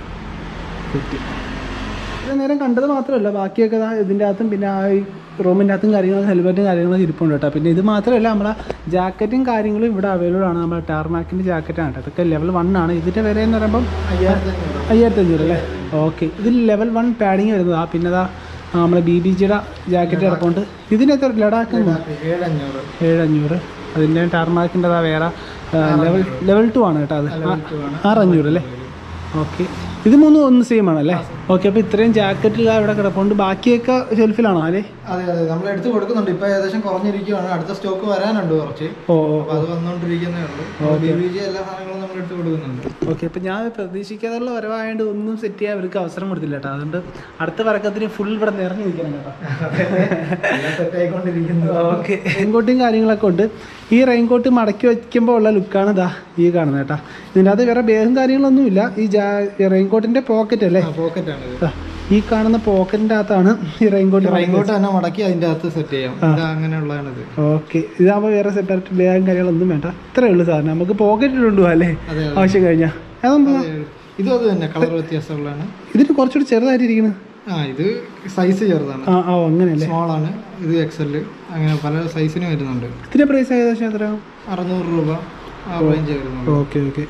ഇത് നേരം കണ്ടത് മാത്രമല്ല ബാക്കിയൊക്കെ ദാ ഇതിൻ്റെ അകത്തും പിന്നെ ആ ഈ റൂമിൻ്റെ അകത്തും കാര്യങ്ങളും ഹെൽമെറ്റും കാര്യങ്ങളും ഇരിപ്പുണ്ട് കേട്ടോ പിന്നെ ഇത് മാത്രമല്ല നമ്മളെ ജാക്കറ്റും കാര്യങ്ങളും ഇവിടെ അവൈലബിൾ ആണ് നമ്മുടെ ടാർമാക്കിൻ്റെ ജാക്കറ്റാണ് കേട്ടോ ഇതൊക്കെ ലെവൽ വൺ ആണ് ഇതിൻ്റെ വില എന്ന് പറയുമ്പം അയ്യായിരത്തി അഞ്ഞൂറ് അയ്യായിരത്തി അഞ്ഞൂറ് അല്ലേ ഓക്കെ ഇതിൽ ലെവൽ വൺ പാഡിങ് വരുന്നതാ പിന്നെ ദാ ആ, നമ്മളെ ബി ബി ജിയുടെ ജാക്കറ്റ് കിടപ്പുണ്ട് ഇതിന് എത്ര ലഡാക്ക് ഏഴഞ്ഞൂറ് ഏഴഞ്ഞൂറ് അതിൻ്റെ ടാർമാക്കിൻ്റെ വേറെ ലെവൽ ലെവൽ ടു ആണ് കേട്ടോ അത് ആ- ആറഞ്ഞൂറ് അല്ലേ ഓക്കെ ഇത് മൂന്നും ഒന്ന് സെയിം ആണല്ലേ ഓക്കെ അപ്പോൾ ഇത്രയും ജാക്കറ്റിൽ ഇവിടെ കിടപ്പുണ്ട് ബാക്കിയൊക്കെ ഷെൽഫിലാണോ അല്ലേ അതെ അതെ നമ്മൾ എടുത്ത് കൊടുക്കുന്നുണ്ട് ഇപ്പൊ ഏകദേശം കുറഞ്ഞിരിക്കുവാണ് അടുത്ത സ്റ്റോക്ക് വരാനുണ്ട് കുറച്ച് ഓ ഓ അപ്പൊ അത് വന്നോണ്ടിരിക്കുന്നേ ഉള്ളൂ ബി ബി ജി എല്ലാ സാധനങ്ങളും നമ്മൾ എടുത്ത് കൊടുക്കുന്നുണ്ട് ഓക്കെ അപ്പം ഞാൻ പ്രതീക്ഷിക്കാതുള്ള വരവായതുകൊണ്ട് ഒന്നും സെറ്റ് ചെയ്യാൻ അവർക്ക് അവസരം കൊടുത്തില്ല കേട്ടോ അതുകൊണ്ട് അടുത്ത വരക്കത്തിന് ഫുൾ ഇവിടെ നിറഞ്ഞു നിൽക്കണം കേട്ടോ എല്ലാം സെറ്റ് ആയിക്കൊണ്ടിരിക്കുന്നു ഓക്കെ റെയിൻകോട്ടും കാര്യങ്ങളൊക്കെ ഉണ്ട് ഈ റെയിൻകോട്ട് മടക്കി വയ്ക്കുമ്പോൾ ഉള്ള ലുക്കാണ് ഇതാ ഈ കാണുന്നത് കേട്ടോ ഇതിൻ്റെ അകത്ത് വേറെ ബേഗും കാര്യങ്ങളൊന്നുമില്ല ഈ ജാ റെയിൻകോട്ടിൻ്റെ പോക്കറ്റ് അല്ലേ പോക്കറ്റ് ആണ് ഇത് ദാ, ഈ കാണുന്ന പോക്കറ്റിൻ്റെ അകത്താണ് ഈ റെയിൻകോട്ട് ഇങ്ങോട്ട് തന്നെ മടക്കി അതിന്റെ അകത്ത് സെറ്റ് ചെയ്യാം ഇത് അങ്ങനെയുള്ളതാണ് ഇത് ഓക്കെ ഇതാകുമ്പോൾ വേറെ സെപ്പറേറ്റ് ബാഗും കാര്യങ്ങളൊന്നും വേണ്ട ഇത്രേ ഉള്ളൂ സാധനം നമുക്ക് പോക്കറ്റിൽ കൊണ്ടുപോകാം അല്ലേ അതെ അതെ ആവശ്യം കഴിഞ്ഞാൽ അതൊന്നും അതെ. ഇതും അത് തന്നെ കളർ വ്യത്യാസമുള്ളതാണ് ഇതിന് കുറച്ചുകൂടി ചെറുതായിട്ടിരിക്കുന്നത് ആ ഇത് സൈസ് ചെറുതാണ് ആ ആ അങ്ങനെയല്ലേ സ്മോൾ ആണ് ഇത് എക്സൽ അങ്ങനെ പല സൈസിന് വരുന്നുണ്ട് ഇതിന്റെ പ്രൈസ് ഏകദേശം എത്ര അറുന്നൂറ് രൂപ ആ റേഞ്ച് വരുന്നുണ്ട് ഓക്കെ ഓക്കെ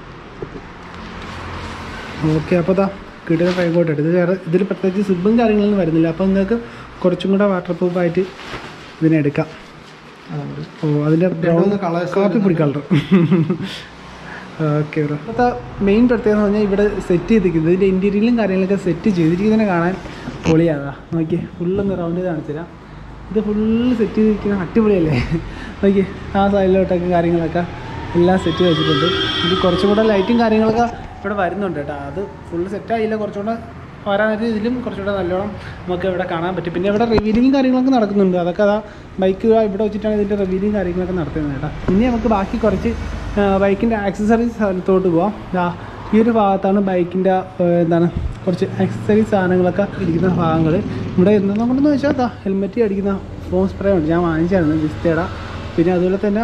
ഓക്കെ അപ്പോൾ ദാ കിട്ടുന്ന കൈകോട്ട് ഇത് വേറെ ഇതിൽ പ്രത്യേകിച്ച് സിബും കാര്യങ്ങളൊന്നും വരുന്നില്ല അപ്പോൾ നിങ്ങൾക്ക് കുറച്ചും കൂടെ വാട്ടർ പ്രൂഫ് ആയിട്ട് ഇതിനെടുക്കാം അതുകൊണ്ട് ഓ അതിൻ്റെ ബ്രൗൺ മൂന്ന് colours കാപ്പി പൊടി കളർ ഓക്കെ ബ്രോ അപ്പോൾ മെയിൻ പ്രത്യേകത എന്ന് പറഞ്ഞാൽ ഇവിടെ സെറ്റ് ചെയ്തിരിക്കുന്നത് ഇതിൻ്റെ ഇൻറ്റീരിയലും കാര്യങ്ങളൊക്കെ സെറ്റ് ചെയ്തിരിക്കുന്നതിനെ കാണാൻ പൊളിയാകാം നോക്കി ഫുള്ളൊന്ന് റൗണ്ട് ചെയ്ത് കാണിച്ചു തരാം ഇത് ഫുള്ള് സെറ്റ് ചെയ്തിരിക്കുന്ന അടിപൊളിയല്ലേ നോക്കി ആ സൈഡിലോട്ടൊക്കെ കാര്യങ്ങളൊക്കെ എല്ലാം സെറ്റ് വെച്ചിട്ടുണ്ട് ഇത് കുറച്ചും കൂടെ ലൈറ്റും കാര്യങ്ങളൊക്കെ ഇവിടെ വരുന്നുണ്ട് കേട്ടോ അത് ഫുള്ള് സെറ്റായില്ല കുറച്ചും കൂടെ വരാനായിട്ട് ഇതിലും കുറച്ചുകൂടെ നല്ലോണം നമുക്ക് ഇവിടെ കാണാൻ പറ്റും പിന്നെ ഇവിടെ റിവീലിംഗ് കാര്യങ്ങളൊക്കെ നടക്കുന്നുണ്ട് അതൊക്കെ അതാ ബൈക്ക് ഇവിടെ വെച്ചിട്ടാണ് ഇതിൻ്റെ റിവീലിംഗ് കാര്യങ്ങളൊക്കെ നടത്തുന്നത് കേട്ടോ ഇനി നമുക്ക് ബാക്കി കുറച്ച് ബൈക്കിൻ്റെ ആക്സസറീസ് സ്ഥലത്തോട്ട് പോവാം ദാ ഈ ഒരു ഭാഗത്താണ് ബൈക്കിൻ്റെ എന്താണ് കുറച്ച് ആക്സസറീസ് സാധനങ്ങളൊക്കെ ഇരിക്കുന്ന ഭാഗങ്ങൾ ഇവിടെ എന്തെന്നും കൊണ്ടെന്ന് വെച്ചാൽ ദാ ഹെൽമെറ്റ് അടിക്കുന്ന ഫോം സ്പ്രേ ഉണ്ട് ഞാൻ വാങ്ങിച്ചായിരുന്നു വിസ്തയുടെ പിന്നെ അതുപോലെ തന്നെ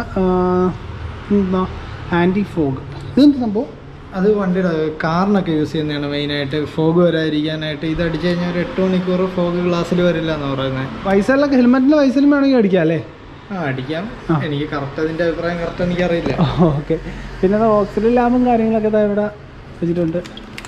ആൻറ്റി ഫോഗ് ഇതെന്ത് സംഭവം അത് വണ്ടിയുടെ കാറിനൊക്കെ യൂസ് ചെയ്യുന്നതാണ് മെയിനായിട്ട് ഫോഗ് വരാതിരിക്കാനായിട്ട് ഇത് അടിച്ചു കഴിഞ്ഞാൽ ഒരു എട്ട് മണിക്കൂർ ഫോഗ് ഗ്ലാസ്സിൽ വരില്ല എന്ന് പറയുന്നത് വയസ്സെല്ലാം ഹെൽമെറ്റിൻ്റെ വയസ്സിലും വേണമെങ്കിൽ അടിക്കാം അല്ലേ ആ അടിക്കാം എനിക്ക് കറക്റ്റ് അതിന്റെ അഭിപ്രായം കറക്റ്റ് എനിക്കറിയില്ല ഓക്കെ പിന്നെ അത് ഓക്സിജൻ ലാബും കാര്യങ്ങളൊക്കെ ദാ ഇവിടെ വെച്ചിട്ടുണ്ട്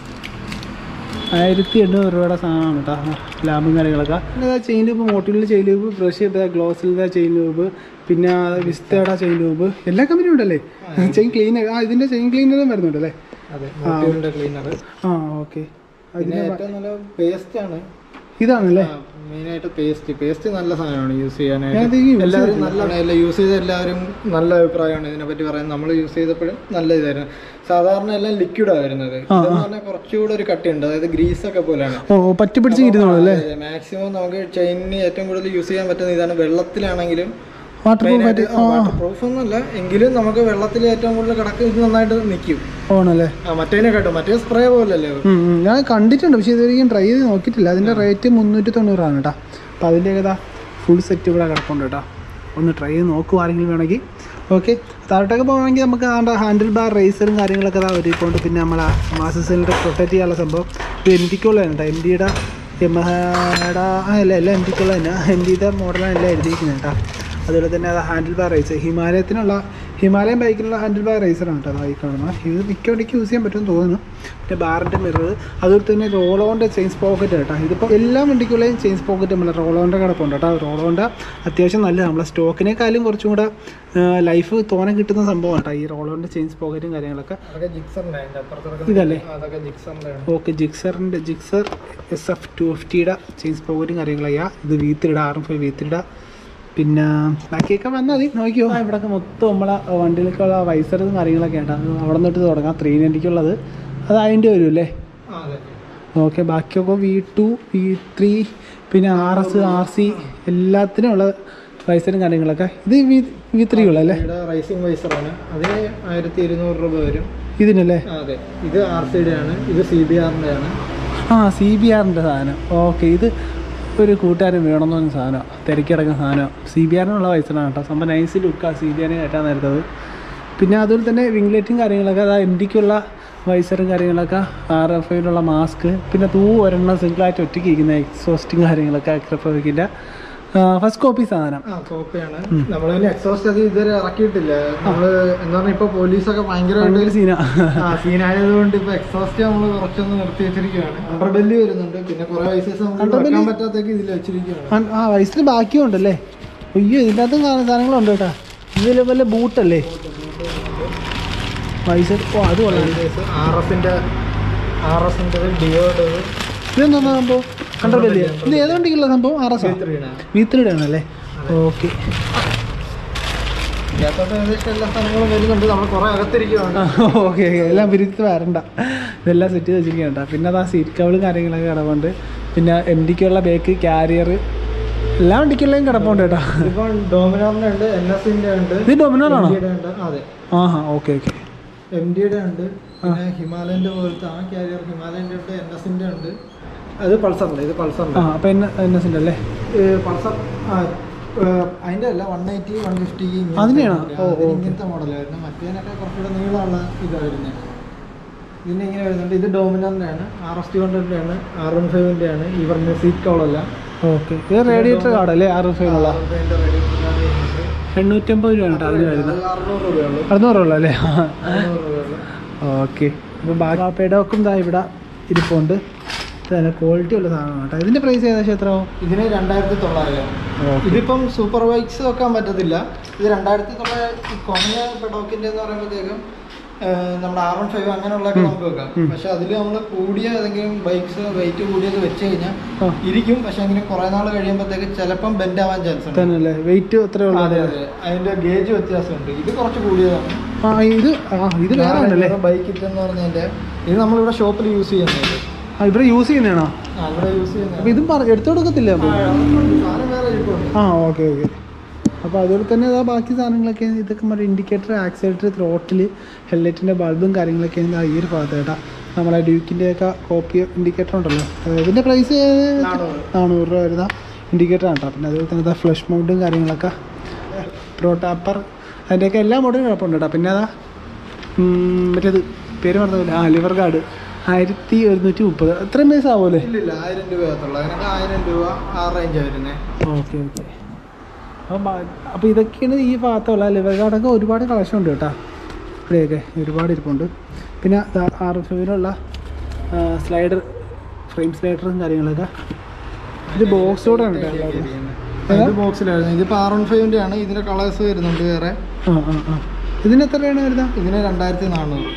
ആയിരത്തി എണ്ണൂറ് രൂപയുടെ സാധനമാണ് കേട്ടോ ലാബും കാര്യങ്ങളൊക്കെ പിന്നെ ചെയിൻ ലൂബ് മോട്ടിലിൻ്റെ ചെയിൻ ലൂബ് ബ്രഷ് ഗ്ലോസിലിൻ്റെ ചെയിൻ ലൂബ് പിന്നെ വിസ്തയുടെ ചെയിൻ ലൂബ് എല്ലാ കമ്പനിയും ഉണ്ടല്ലേ ചെയിൻ ക്ലീനർ ആ ഇതിൻ്റെ ചെയിൻ ക്ലീനറും വരുന്നുണ്ടല്ലേ അതെ മോട്ടീവിന്റെ ക്ലീനർ ആ ഓക്കെ പിന്നെ ഏറ്റവും നല്ല പേസ്റ്റ് ആണ് ഇതാണല്ലേ മെയിനായിട്ട് പേസ്റ്റ് പേസ്റ്റ് നല്ല സാധനമാണ് യൂസ് ചെയ്യാനായിട്ട് ഞാനിത് use എല്ലാവരും നല്ലതാണ് എല്ലാം യൂസ് ചെയ്ത എല്ലാവരും നല്ല അഭിപ്രായമാണ് ഇതിനെപ്പറ്റി പറയുന്നത് നമ്മൾ യൂസ് ചെയ്തപ്പോഴും നല്ല ഇതായിരുന്നു സാധാരണ എല്ലാം ലിക്വിഡാണ് വരുന്നത് ഇതെന്ന് പറഞ്ഞാൽ കുറച്ചുകൂടെ ഒരു കട്ടിയുണ്ട് അതായത് ഗ്രീസ് ഒക്കെ പോലെയാണ് ഓ പറ്റി പിടിച്ച് ഇരുന്നോളൂ അല്ലേ മാക്സിമം നമുക്ക് ചെയിനിന് ഏറ്റവും കൂടുതൽ യൂസ് ചെയ്യാൻ പറ്റുന്ന ഇതാണ് വെള്ളത്തിലാണെങ്കിലും വാട്ടർ പ്രൂഫ് ആയിട്ട് വാട്ടർ പ്രൂഫ് ഒന്നുമല്ല എങ്കിലും നമുക്ക് വെള്ളത്തിൽ ഏറ്റവും കൂടുതൽ കിടക്കും ഇത് നന്നായിട്ട് നിൽക്കും ഓണല്ലേ ആ മറ്റേനെ കേട്ടോ മറ്റേ സ്പ്രേ പോലല്ലേ ഉം, ഉം. ഞാൻ കണ്ടിട്ടുണ്ട് പക്ഷേ ഇതുവരെയും ട്രൈ ചെയ്ത് നോക്കിയിട്ടില്ല അതിൻ്റെ റേറ്റ് മുന്നൂറ്റി തൊണ്ണൂറാണ് കേട്ടോ അപ്പോൾ അതിൻ്റെ ഏതാ ഫുൾ സെറ്റ് ഇവിടെ കിടപ്പുണ്ട് കേട്ടോ ഒന്ന് ട്രൈ ചെയ്ത് നോക്കുക ആരെങ്കിലും വേണമെങ്കിൽ ഓക്കെ താഴോട്ടൊക്കെ പോകണമെങ്കിൽ നമുക്ക് ആണ്ട് ഹാൻഡിൽ ബാർ റേസറും കാര്യങ്ങളൊക്കെ ഇതാ ഒരുക്കൊണ്ട് പിന്നെ നമ്മളെ മാസ സിലിണ്ടർ പ്രൊട്ടക്റ്റ് ചെയ്യാനുള്ള സംഭവം ഇത് എം ഡിക്കുള്ളതാണ് കേട്ടോ എം ഡിയുടെ യമഹയുടെ ആ അല്ല എല്ലാം എം ഡിക്കുള്ള തന്നെ എം ഡിയുടെ മോഡലാണ് എല്ലാം എഴുതിയിരിക്കുന്നത് കേട്ടോ അതുപോലെ തന്നെ അത് ഹാൻഡിൽ ബാർ റൈസർ ഹിമാലയത്തിനുള്ള ഹിമാലയൻ ബൈക്കിനുള്ള ഹാൻഡിൽ ബാർ റൈസറാണ് കേട്ടോ അത് ഈ കാണുന്നത് ഇത് മിക്ക വണ്ടിക്ക് യൂസ് ചെയ്യാൻ പറ്റുമെന്ന് തോന്നുന്നു പിന്നെ ബാറിൻ്റെ മിറർ അതുപോലെ തന്നെ റോളോൻ്റെ ചെയിൻസ് പോക്കറ്റ് കേട്ടോ ഇതിപ്പോൾ എല്ലാ വണ്ടിക്കുള്ളേയും ചെയിൻസ് പോക്കറ്റ് നമ്മളെ റോളോൻ്റെ കിടപ്പുണ്ട് കേട്ടോ റോളോൻ്റെ അത്യാവശ്യം നല്ല നമ്മളെ സ്റ്റോക്കിനേക്കാളും കുറച്ചും കൂടെ ലൈഫ് തോനെ കിട്ടുന്ന സംഭവമാണ് കേട്ടോ ഈ റോളോൻ്റെ ചെയിൻസ് പോക്കറ്റും കാര്യങ്ങളൊക്കെ അതൊക്കെ ജിക്സറിന്റെ അതിന്റെ അപ്പുറത്ത് ഇതല്ലേ അതൊക്കെ ജിക്സറിന്റെ ഓക്കെ ജിക്സറിൻ്റെ ജിക്സർ എസ് എഫ് ടു ഫിഫ്റ്റിയുടെ ചെയിൻസ് പോക്കറ്റും കാര്യങ്ങളൊക്കെയാ ഇത് വി ത്രീയുടെ ആർ എം ഫൈവ് വി ത്രീയുടെ പിന്നെ ബാക്കിയൊക്കെ വന്നാൽ മതി നോക്കിയോ ഇവിടെയൊക്കെ മൊത്തം നമ്മളെ വണ്ടിയിലേക്കുള്ള വൈസറും കാര്യങ്ങളൊക്കെ ഉണ്ട് അത് അവിടെ നിന്നിട്ട് തുടങ്ങാം ത്രീ നയൻറ്റിക്കുള്ളത് അത് അതിൻ്റെ വരും അല്ലേ ആ അതെ ഓക്കെ ബാക്കിയൊക്കെ വി ടു വി ത്രീ പിന്നെ ആർ എസ് ആർ സി എല്ലാത്തിനും ഉള്ള വൈസറും കാര്യങ്ങളൊക്കെ ഇത് വി വി ത്രീ ഉള്ളല്ലേ ഇവിടെ റൈസിംഗ് വൈസറാണ് അതിന് ആയിരത്തി ഇരുന്നൂറ് രൂപ വരും ഇതിനല്ലേ ആ, അതെ ഇത് ആർ സി ഡി ആണ് ഇത് സി ബി ആറിന്റെ ആണ് ആ സി ബി ആറിൻ്റെ സാധനം ഓക്കെ ഇത് ഒരു കൂട്ടുകാരൻ വേണമെന്ന് പറഞ്ഞ സാധനം തിരക്കിടക്കുന്ന സാധനം സി ബി ആറിനുള്ള വയസ്സാണ് കേട്ടോ സംഭവം നൈസ് ലുക്കാണ് സി ബി ആറിന് കയറ്റാൻ നേരത്തത് പിന്നെ അതുപോലെ തന്നെ വിംഗ്ലെറ്റും കാര്യങ്ങളൊക്കെ അതാ എം ഡിക്കുള്ള വൈസറും കാര്യങ്ങളൊക്കെ ആർ എഫ് ഐയിലുള്ള മാസ്ക് പിന്നെ തൂ ഒരെണ്ണം സിംഗിളായിട്ട് ഒറ്റയ്ക്ക് ഇരിക്കുന്ന എക്സോസ്റ്റും കാര്യങ്ങളൊക്കെ അക്രഫോക്കിൻ്റെ ഫസ്റ്റ് കോപ്പി സാധനം ആ കോപ്പയാണ് നമ്മൾ പിന്നെ എക്സോസ്റ്റ് അത് ഇതുവരെ ഇറക്കിയിട്ടില്ല നമ്മള് എന്താ പറഞ്ഞാൽ ഇപ്പൊ പോലീസൊക്കെ ഭയങ്കരമായിട്ട് ഭയങ്കര സീന ആ സീനായതുകൊണ്ട് ഇപ്പൊ എക്സോസ്റ്റ് നമ്മൾ കുറച്ചൊന്ന് നിർത്തി വെച്ചിരിക്കുകയാണ് അണ്ടർബെല്ലി വരുന്നുണ്ട് പിന്നെ കുറെ വയസ്സസ് നമുക്ക് Underbelly? വെക്കാൻ പറ്റാത്തേക്ക് ഇതിൽ വെച്ചിരിക്കുകയാണ് ആ വയസ്സിൽ ബാക്കിയുണ്ടല്ലേ അയ്യോ ഇതിൻ്റെ അകത്തും സാധനം- സാധനങ്ങളുണ്ട് കേട്ടാ ഇതിൽ വല്ല ബൂട്ടല്ലേ പൈസ ഓ അത് കൊള്ളാം ആർ എഫിന്റെ ആർ എസിന്റെ ഡിയോഡ് ഇതെന്താ സംഭവം കണ്ടല്ലേ ഇത് ഏത് വണ്ടിക്കുള്ള സംഭവം ആർ എസ് വി ത്രീയുടെ ആണല്ലേ ഓക്കെ ഇതിനകത്തോട്ട് ഏകദേശം എല്ലാ സാധനങ്ങളും വരുന്നുണ്ട് നമ്മൾ കുറെ അകത്തിരിക്കുകയാണ് ഓക്കെ ഓക്കെ എല്ലാം പിരിച്ച് വരണ്ട ഇതെല്ലാം സെറ്റ് ചെയ്ത് വെച്ചിരിക്കണ്ട പിന്നെ അത് ആ സീറ്റ് കവളും കാര്യങ്ങളൊക്കെ കിടപ്പുണ്ട് പിന്നെ എം ഡിക്കുള്ള ബേക്ക് കാരിയർ എല്ലാ വണ്ടിക്കുള്ളതും കിടപ്പുണ്ട് കേട്ടോ ഇപ്പൊ ഡോമിനോറിന്റെ ഉണ്ട് എൻ എസിന്റെ ഉണ്ട് ഇത് ഡൊമിനോറാണോ MD യുടെ ഉണ്ട് അതെ ആഹാ ഓക്കെ ഓക്കെ എം ഡിയുടെ ഉണ്ട് പിന്നെ ഹിമാലയന്റെ പോലത്തെ ആ കാരിയർ ഹിമാലയന്റെ ഉണ്ട് എൻ എസിന്റെ ഉണ്ട് അത് പൾസറിന്റെ ഇത് ആ പൾസറിന്റെ അപ്പം എൻ എൻ എസിൻ്റെ അല്ലേ പൾസർ ആ ഏഹ് അതിന്റെ അല്ല വൺ എയ്റ്റി വൺ ഫിഫ്റ്റി അതിനെയാണോ? ഓ, ഓ, ഇങ്ങനത്തെ മോഡലായിരുന്നു മറ്റേതിനൊക്കെ കുറച്ചുകൂടെ നീളമുള്ള ഇതാണ് വരുന്നത് ഇതിന് ഇങ്ങനെ വരുന്നുണ്ട് ഇത് ഡോമിനറിന്റെ ആണ് ആർ എസ് ടു ഹൺഡ്രഡിന്റെ ആണ് ആർ വൺ ഫൈവിന്റെ ആണ് ഈ പറഞ്ഞ സീറ്റ് കവളല്ല ഓക്കെ ഇത് റേഡിയേറ്റർ കാർഡല്ലേ ആർ എഫ് ഐനുള്ള എണ്ണൂറ്റമ്പത് രൂപ കേട്ടോ അതിന് വരുന്നത് അറുന്നൂറ് രൂപയുള്ളൂ അറുന്നൂറ് ഉള്ളൂ അല്ലേ അറുന്നൂറ് രൂപയുള്ളൂ ഓക്കെ അപ്പോൾ ബാക്കി പെഡോക്കും ദാ ഇവിടെ ഇരിപ്പുണ്ട് ഇത് നല്ല ക്വാളിറ്റി ഉള്ള സാധനമാണ് കേട്ടോ ഇതിൻ്റെ പ്രൈസ് ഏകദേശം എത്ര ആവും ഇതിന് രണ്ടായിരത്തി തൊള്ളായിരം ഓക്കെ ഇതിപ്പം സൂപ്പർ ബൈക്സ് വെക്കാൻ പറ്റത്തില്ല ഇത് രണ്ടായിരത്തി തൊള്ളായിരത്തി കുറഞ്ഞ പെഡോക്കിന്റെ എന്ന് പറയുമ്പോഴത്തേക്കും ഏഹ്, നമ്മുടെ ആർ വൺ ഫൈവ് അങ്ങനെയുള്ളതൊക്കെ നമുക്ക് വെക്കാം ഉം. പക്ഷെ അതിൽ നമ്മൾ കൂടിയ ഏതെങ്കിലും ബൈക്സ് വെയിറ്റ് കൂടിയത് വെച്ച് കഴിഞ്ഞാൽ ആ. ഇരിക്കും പക്ഷെ അങ്ങനെ കുറെ നാൾ കഴിയുമ്പോഴത്തേക്ക് ചിലപ്പം ബെൻഡ് ആവാൻ ചാൻസ് ഉണ്ട് തന്നെ അല്ലേ വെയിറ്റ് എത്ര ഉള്ളൂ അതെ അതെ അതിന്റെ ഗേജ് വ്യത്യാസമുണ്ട് ഇത് കുറച്ച് കൂടിയതാണ് ആ ഇത് ആ ഇത് വേറെ ഉണ്ടല്ലേ ബൈക്ക് ഇതെന്ന് പറഞ്ഞതിന്റെ ഇത് നമ്മളിവിടെ ഷോപ്പിൽ യൂസ് ചെയ്യുന്നത് ആ ഇവിടെ യൂസ് ചെയ്യുന്നതാണോ ആ, ഇവിടെ യൂസ് അപ്പോൾ ചെയ്യുന്നത് ഇതും പറ എടുത്തു കൊടുക്കത്തില്ല അപ്പോൾ സാധനം വേറെ ഇരിപ്പുണ്ട് ആ ഓക്കെ ഓക്കെ അപ്പോൾ അതുപോലെ തന്നെ അതാ ബാക്കി സാധനങ്ങളൊക്കെ ഇതൊക്കെ മറ്റേ ഇൻഡിക്കേറ്റർ ആക്സിലേറ്റർ ത്രോട്ടിൽ ഹെഡ്ലൈറ്റിൻ്റെ ബൾബും കാര്യങ്ങളൊക്കെ ഇതാ ഈ ഒരു ഭാഗത്ത് കേട്ടോ നമ്മളെ ഡ്യൂക്കിൻ്റെ ഒക്കെ കോപ്പി ഇൻഡിക്കേറ്റർ ഉണ്ടല്ലോ അത് ഇതിൻ്റെ പ്രൈസ് നാനൂറ്. നാനൂറ് രൂപ വരുന്ന ഇൻഡിക്കേറ്റർ ആണ് കേട്ടോ പിന്നെ അതുപോലെ തന്നെ ഇതാ ഫ്ലഷ് മൗണ്ടും കാര്യങ്ങളൊക്കെ പ്രോ ടാപ്പർ അതിൻ്റെയൊക്കെ എല്ലാ മോഡലും കുഴപ്പമുണ്ട് കേട്ടോ പിന്നെ അതാ ഉം, മറ്റേത് പേര് പറഞ്ഞില്ല ആ ലിവർ ഗാർഡ് ആയിരത്തി ഒരുന്നൂറ്റി മുപ്പത് എത്രയും പൈസ ആവുമല്ലേ ഇല്ലില്ല ആയിരം രൂപയകത്തുള്ളൂ അതിനൊക്കെ ആയിരം രൂപ ആ റേഞ്ച് വരുന്നത് ഓക്കെ ഓക്കെ അപ്പം അപ്പോൾ ഇതൊക്കെയാണ് ഈ ഭാഗത്തുള്ള ലിവർ ഗാർഡൊക്കെ ഒരുപാട് കളക്ഷൻ ഉണ്ട് കേട്ടോ ഇവിടെയൊക്കെ ഒരുപാട് ഇരിപ്പുണ്ട് പിന്നെ ആർ എഫ് എമ്മിലുള്ള സ്ലൈഡർ ഫ്രെയിം സ്ലൈഡറും കാര്യങ്ങളൊക്കെ ഇത് ബോക്സോടെ ഉണ്ട് കേട്ടോ എല്ലാവരും. ഇത് ബോക്സിലായിരുന്നു ഇതിപ്പോൾ ആർ വൺ ഫൈവിൻ്റെ ആണ് ഇതിൻ്റെ കളേഴ്സ് വരുന്നുണ്ട് വേറെ ആ ആ ആ ഇതിന് എത്രയാണ് വരുന്നത് ഇതിന് രണ്ടായിരത്തി നാനൂറ്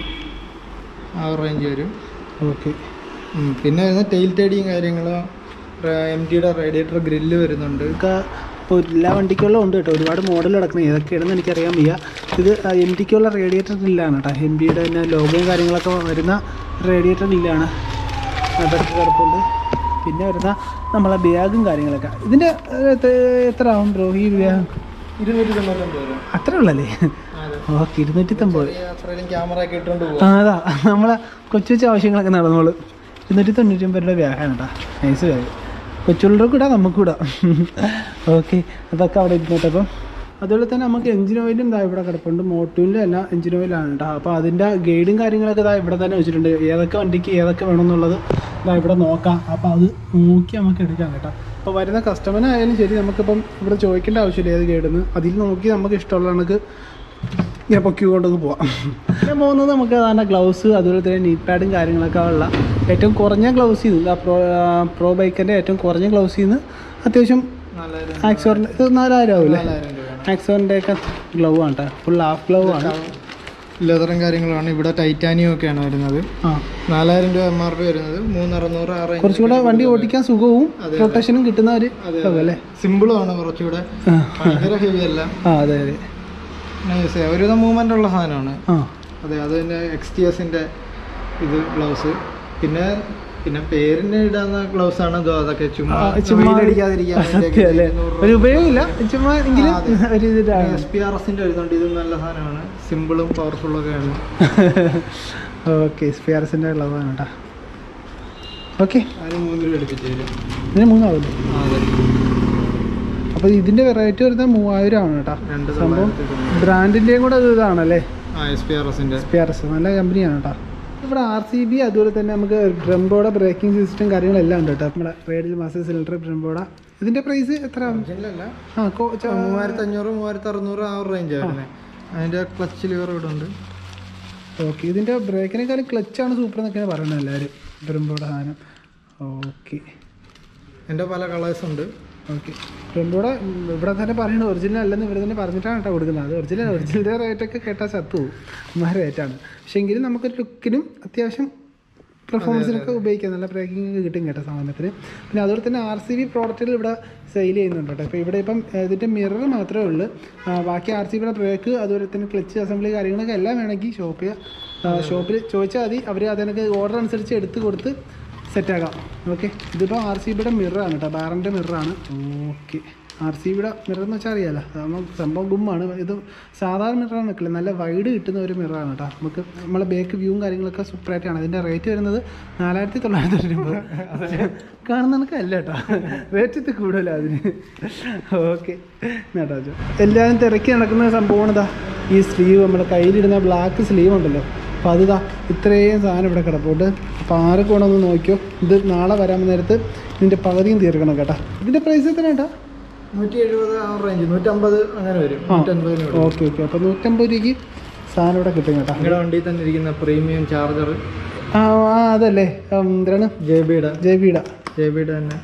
ആ റേഞ്ച് വരും ഓക്കെ ഉം, പിന്നെ വരുന്ന ടെയിൽ ടേഡിയും കാര്യങ്ങളും എം ടിയുടെ റേഡിയേറ്റർ ഗ്രില്ല് വരുന്നുണ്ട് ഒക്കെ ഇപ്പോൾ എല്ലാ വണ്ടിക്കുള്ള ഉണ്ട് കേട്ടോ ഒരുപാട് മോഡൽ കിടക്കുന്നത് ഏതൊക്കെയാണെന്ന് എനിക്കറിയാൻ വയ്യ ഇത് എം ടിക്കുള്ള റേഡിയേറ്റർ ഗ്രില്ലാണ് കേട്ടോ എം ടിയുടെ തന്നെ ലോഗോയും കാര്യങ്ങളൊക്കെ വരുന്ന റേഡിയേറ്റർ ഗ്രില്ലാണ് അതൊക്കെ കിടപ്പുണ്ട് പിന്നെ വരുന്ന നമ്മളെ ബാഗും കാര്യങ്ങളൊക്കെ ഇതിൻ്റെ ഏഹ്, എത്ര- എത്ര ആവും ബ്രോ ഈ ബാഗ് ഇരുന്നൂറ്റി തൊണ്ണൂറ്റൊമ്പത് രൂപ അത്ര ഉള്ളല്ലേ അതെ. ഓക്കെ ഇരുന്നൂറ്റി തൊമ്പത് ചെറിയ അത്രയും ക്യാമറ ഒക്കെ ഇട്ടുകൊണ്ട് ആ പോകും അതാ നമ്മളെ കൊച്ചു കൊച്ചു ആവശ്യങ്ങളൊക്കെ നടന്നോളൂ ഇരുന്നൂറ്റി തൊണ്ണൂറ്റി ഒമ്പത് രൂപ ബാഗാണ് കേട്ടോ നൈസ് ബാഗ് കൊച്ചുള്ളവർക്ക് ഇടാം നമുക്ക് ഇടാം ഓക്കെ അതൊക്കെ അവിടെ ഇരുന്നോട്ടെ അപ്പം അതുപോലെ തന്നെ നമുക്ക് എഞ്ചിൻ ഓയിലും ഇതാ ഇവിടെ കിടപ്പുണ്ട് മോട്ടൂലിൻ്റെ എല്ലാം എഞ്ചിൻ ഓയിലാണ് കേട്ടോ അപ്പോൾ അതിൻ്റെ ഗൈഡും കാര്യങ്ങളൊക്കെ ഇതാ ഇവിടെ തന്നെ വെച്ചിട്ടുണ്ട് ഏതൊക്കെ വണ്ടിക്ക് ഏതൊക്കെ വേണമെന്നുള്ളത് ഇതാ ഇവിടെ നോക്കാം അപ്പോൾ അത് നോക്കി നമുക്ക് എടുക്കാം കേട്ടോ അപ്പോൾ വരുന്ന കസ്റ്റമറിനായാലും ശരി നമുക്കിപ്പം ഇവിടെ ചോദിക്കേണ്ട ആവശ്യമില്ല ഏത് ഗൈഡെന്ന് അതിൽ നോക്കി നമുക്ക് ഇഷ്ടമുള്ള കണക്ക് ഇങ്ങനെ പൊക്കി കൊണ്ടൊന്ന് പോവാം പിന്നെ പോകുന്നത് നമുക്ക് അതാണ് ഗ്ലൗസ് അതുപോലെ തന്നെ നീറ്റ് പാഡും കാര്യങ്ങളൊക്കെ ഉള്ള ഏറ്റവും കുറഞ്ഞ ഗ്ലൗസ് ഇത് ആ പ്രോ പ്രോ ബൈക്കിൻ്റെ ഏറ്റവും കുറഞ്ഞ ഗ്ലൗസ് നിന്ന് അത്യാവശ്യം നാലായിരം ആക്സോറിൻ്റെ ഇത് നാലായിരം ആവില്ലേ നാലായിരം രൂപയാണ് ആക്സോറിൻ്റെ ഒക്കെ ഗ്ലൗ ആണ് കേട്ടോ ഫുൾ ഹാഫ് ഗ്ലൗ ആണ് ലെതറും കാര്യങ്ങളുമാണ് ഇവിടെ ടൈറ്റാനിയം ഒക്കെയാണ് വരുന്നത് ആ നാലായിരം രൂപ എം ആർ പി വരുന്നത് മൂന്ന് അറുന്നൂറ് ആ range കുറച്ചുകൂടെ വണ്ടി ഓടിക്കാൻ സുഖവും അതെ. പ്രൊട്ടക്ഷനും കിട്ടുന്ന ഒരു അതെ, ഗ്ലൗ അല്ലേ സിമ്പിളും ആണ് കുറച്ചുകൂടെ ആ ഭയങ്കര ഹെവി അല്ല ആ അതെ അതെ നൈസ് ഒരുവിധം മൂവ്മെന്റ് ഉള്ള സാധനമാണ് ആ അതെ അത് തന്നെ എക്സ് ടി എസിന്റെ ഇത് ഗ്ലൗസ് പിന്നെ പിന്നെ പേരിന് ഇടാവുന്ന ഗ്ലൗസ് ആണ് ഇതോ അതൊക്കെ ചുമ്മാ ആ, ചുമ്മാ വെയിലടിക്കാതിരിക്കാൻ സത്യം അല്ലേ ഒരു ഉപയോഗമില്ല ചുമ്മാ എങ്കിലും ആ, അതെ. ഒരു ഇതിലാണ് എസ് പി ആർ എസിന്റെ വരുന്നുണ്ട് ഇതും നല്ല സാധനമാണ് സിമ്പിളും പവർഫുള്ളും ഒക്കെയാണ് ഓക്കെ സ്പിയർസിൻ്റെ ഉള്ളതാണ് കേട്ടോ ഓക്കെ അതിന് മൂന്ന് രൂപ എടുപ്പിച്ച് തരും ഇതിന് മൂന്നാവില്ലേ ആ, അതെ അപ്പോൾ ഇതിൻ്റെ റേറ്റ് വരുന്നത് മൂവായിരം ആണ് കേട്ടോ രണ്ട് സംഭവം തൊള്ളായിരത്തി തൊണ്ണൂറ്. ബ്രാൻഡിൻ്റെയും കൂടെ ഇത് ഇതാണല്ലേ ആ എസ് പി ആർ എസിന്റെ സ്പിയർസ് നല്ല കമ്പനിയാണ് കേട്ടോ ഇവിടെ ആർ സി ബി അതുപോലെ തന്നെ നമുക്ക് ബ്രംബോയുടെ ബ്രേക്കിംഗ് സിസ്റ്റം കാര്യങ്ങളെല്ലാം ഉണ്ട് കേട്ടോ നമ്മുടെ റേഡിയൽ മാസ്റ്റർ സിലിണ്ടർ ബ്രംബോയുടെ ഇതിന്റെ പ്രൈസ് എത്ര ഒറിജിനലല്ല ആ കോ- ച- മൂവായിരത്തി അഞ്ഞൂറ് മൂവായിരത്തി അറുന്നൂറ് ആ ഒരു റേഞ്ച് വരുന്നത് അതിന്റെ ക്ലച്ച് ലിവർ ഇവിടെ ഉണ്ട് ഓക്കെ ഇതിന്റെ ബ്രേക്കിനേക്കാളും ക്ലച്ചാണ് സൂപ്പർ എന്നൊക്കെയാണ് പറയുന്നത് എല്ലാവരും ബ്രംബോയുടെ സാധനം ഓക്കെ എൻ്റെ പല കളേഴ്സ് ഉണ്ട് ഓക്കെ ബ്രംബോയുടെ ഇവിടെ തന്നെ പറയുന്നത് ഒറിജിനൽ അല്ലെന്ന് ഇവിടെ തന്നെ പറഞ്ഞിട്ടാണ് കേട്ടോ കൊടുക്കുന്നത് അത് ഒറിജിനൽ ഒറിജിനലിൻ്റെ റേറ്റൊക്കെ കേട്ടാൽ ചത്തു പോകും അമ്മ റേറ്റാണ് പക്ഷേ എങ്കിലും നമുക്ക് ലുക്കിനും അത്യാവശ്യം പെർഫോമൻസിനൊക്കെ ഉപയോഗിക്കാം നല്ല ബ്രേക്കിംഗ് കിട്ടും കേട്ടോ സാധനത്തിന് പിന്നെ അതുപോലെ തന്നെ ആർ സി ബി പ്രോഡക്റ്റുകൾ ഇവിടെ സെയിൽ ചെയ്യുന്നുണ്ട് കേട്ടോ ഇപ്പോൾ ഇവിടെ ഇപ്പം ഏഹ്, ഇതിൻ്റെ മിറർ മാത്രമേ ഉള്ളൂ ആ, ബാക്കി ആർ സി ബിയുടെ ബ്രേക്ക് അതുപോലെ തന്നെ ക്ലച്ച് അസംബ്ലി കാര്യങ്ങളൊക്കെ എല്ലാം വേണമെങ്കിൽ ഷോപ്പിൽ ഷോപ്പിൽ ചോദിച്ചാൽ മതി അവർ അതിനൊക്കെ ഓർഡർ അനുസരിച്ച് എടുത്ത് കൊടുത്ത് സെറ്റാക്കാം ഓക്കെ ഇതിപ്പോൾ ആർ സി ബിയുടെ മിററാണ് കേട്ടോ ബാറിൻ്റെ മിററാണ് ഓക്കെ ആർ സി ബിയുടെ മിറർ എന്ന് വെച്ചാൽ അറിയാലോ അതാകുമ്പോൾ സംഭവം ഗുമ്മാണ് ഇത് സാധാരണ മിററാണ് നിൽക്കില്ല നല്ല വൈഡ് കിട്ടുന്ന ഒരു മിററാണ് കേട്ടോ നമുക്ക് നമ്മളെ ബേക്ക് വ്യൂവും കാര്യങ്ങളൊക്കെ സൂപ്പറായിട്ടാണ് ഇതിൻ്റെ റേറ്റ് വരുന്നത് നാലായിരത്തി തൊള്ളായിരത്തി രൂപ കാണുന്ന കണക്കല്ല കേട്ടോ റേറ്റ് ഇത് കൂടുതലാണ് അതിന് ഓക്കെ കേട്ടോ അജോ. എല്ലാവരും തിരക്കി നടക്കുന്ന സംഭവമാണ് ഇതാ ഈ സ്ലീവ് നമ്മുടെ കയ്യിലിടുന്ന ബ്ലാക്ക് സ്ലീവ് ഉണ്ടല്ലോ അപ്പോൾ അത് ഇതാ ഇത്രയും സാധനം ഇവിടെ കിടപ്പുണ്ട് അപ്പോൾ ആരൊക്കെ വേണമെന്ന് നോക്കിയോ ഇത് നാളെ വരാൻ നേരത്ത് ഇതിൻ്റെ പകുതിയും തീർക്കണം കേട്ടോ ഇതിൻ്റെ പ്രൈസ് എത്ര കേട്ടോ നൂറ്റി എഴുപത് ആ റേഞ്ച് നൂറ്റമ്പത് അങ്ങനെ വരും നൂറ്റൻപതിന് വരും ഓക്കെ ഓക്കെ അപ്പോൾ നൂറ്റമ്പത് രൂപയ്ക്ക് സാധനം ഇവിടെ കിട്ടും കേട്ടോ നിങ്ങളുടെ വണ്ടിയിൽ തന്നെ ഇരിക്കുന്ന പ്രീമിയം ചാർജർ ആ ആ അതല്ലേ ഉം, എന്താണ് ജെ ബിയുടെ ജെ ബിയുടെ ജെ ബിയുടെ തന്നെ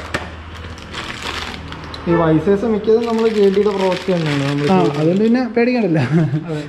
ഈ വൈസേഴ്സ് മിക്കതും നമ്മൾ ജെ ബിയുടെ പ്രോഡക്റ്റ് തന്നെയാണ് നമ്മൾ ആ അതുകൊണ്ട് പിന്നെ പേടിക്കണ്ടല്ലോ അതെ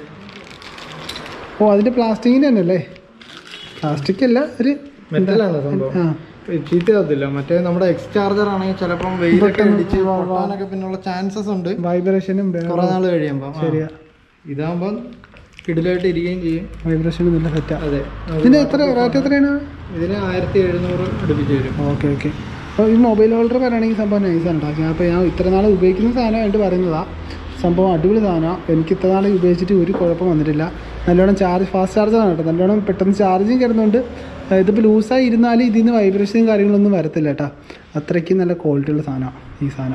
ഓ അതിൻ്റെ പ്ലാസ്റ്റിക്കിൻ്റെ തന്നെ അല്ലേ പ്ലാസ്റ്റിക് അല്ല ഒരു മെറ്റലാണ് സംഭവം ആ ചീത്തയാവത്തില്ല മറ്റേ നമ്മുടെ എക്സ് ചാർജർ ആണെങ്കിൽ ചിലപ്പം വെയിലൊക്കെ അടിച്ച് പൊട്ടാനൊക്കെ പിന്നുള്ള ചാൻസസ് ഉണ്ട് വൈബ്രേഷനും കുറെ നാൾ കഴിയുമ്പോൾ ശരിയാ ഇതാകുമ്പോൾ കിടിലായിട്ട് ഇരിക്കുകയും ചെയ്യും വൈബ്രേഷനും നല്ല സെറ്റാ അതെ ഇതിൻ്റെ എത്ര റേറ്റ് എത്രയാണ് ഇതിന് ആയിരത്തി എഴുന്നൂറ് അടുപ്പിച്ച് വരും ഓക്കെ ഓക്കെ അപ്പോൾ ഈ മൊബൈൽ ഹോൾഡർ പറയുകയാണെങ്കിൽ സംഭവം നൈസാണ് കേട്ടോ അപ്പോൾ ഞാൻ ഇത്ര നാൾ ഉപയോഗിക്കുന്ന സാധനമായിട്ട് പറയുന്നതാണ് സംഭവം അടിപൊളി സാധനമാണ് എനിക്ക് ഇത്ര നാൾ ഉപയോഗിച്ചിട്ട് ഒരു കുഴപ്പം വന്നിട്ടില്ല നല്ലോണം ചാർജ് ഫാസ്റ്റ് ചാർജറാണ് കേട്ടോ നല്ലോണം പെട്ടെന്ന് ചാർജിങ് കിടന്നുകൊണ്ട് ഇതിപ്പോൾ ലൂസായി ഇരുന്നാൽ ഇതിൽ നിന്ന് വൈബ്രേഷനും കാര്യങ്ങളൊന്നും വരത്തില്ല കേട്ടോ അത്രയ്ക്ക് നല്ല ക്വാളിറ്റി ഉള്ള സാധനമാണ് ഈ സാധനം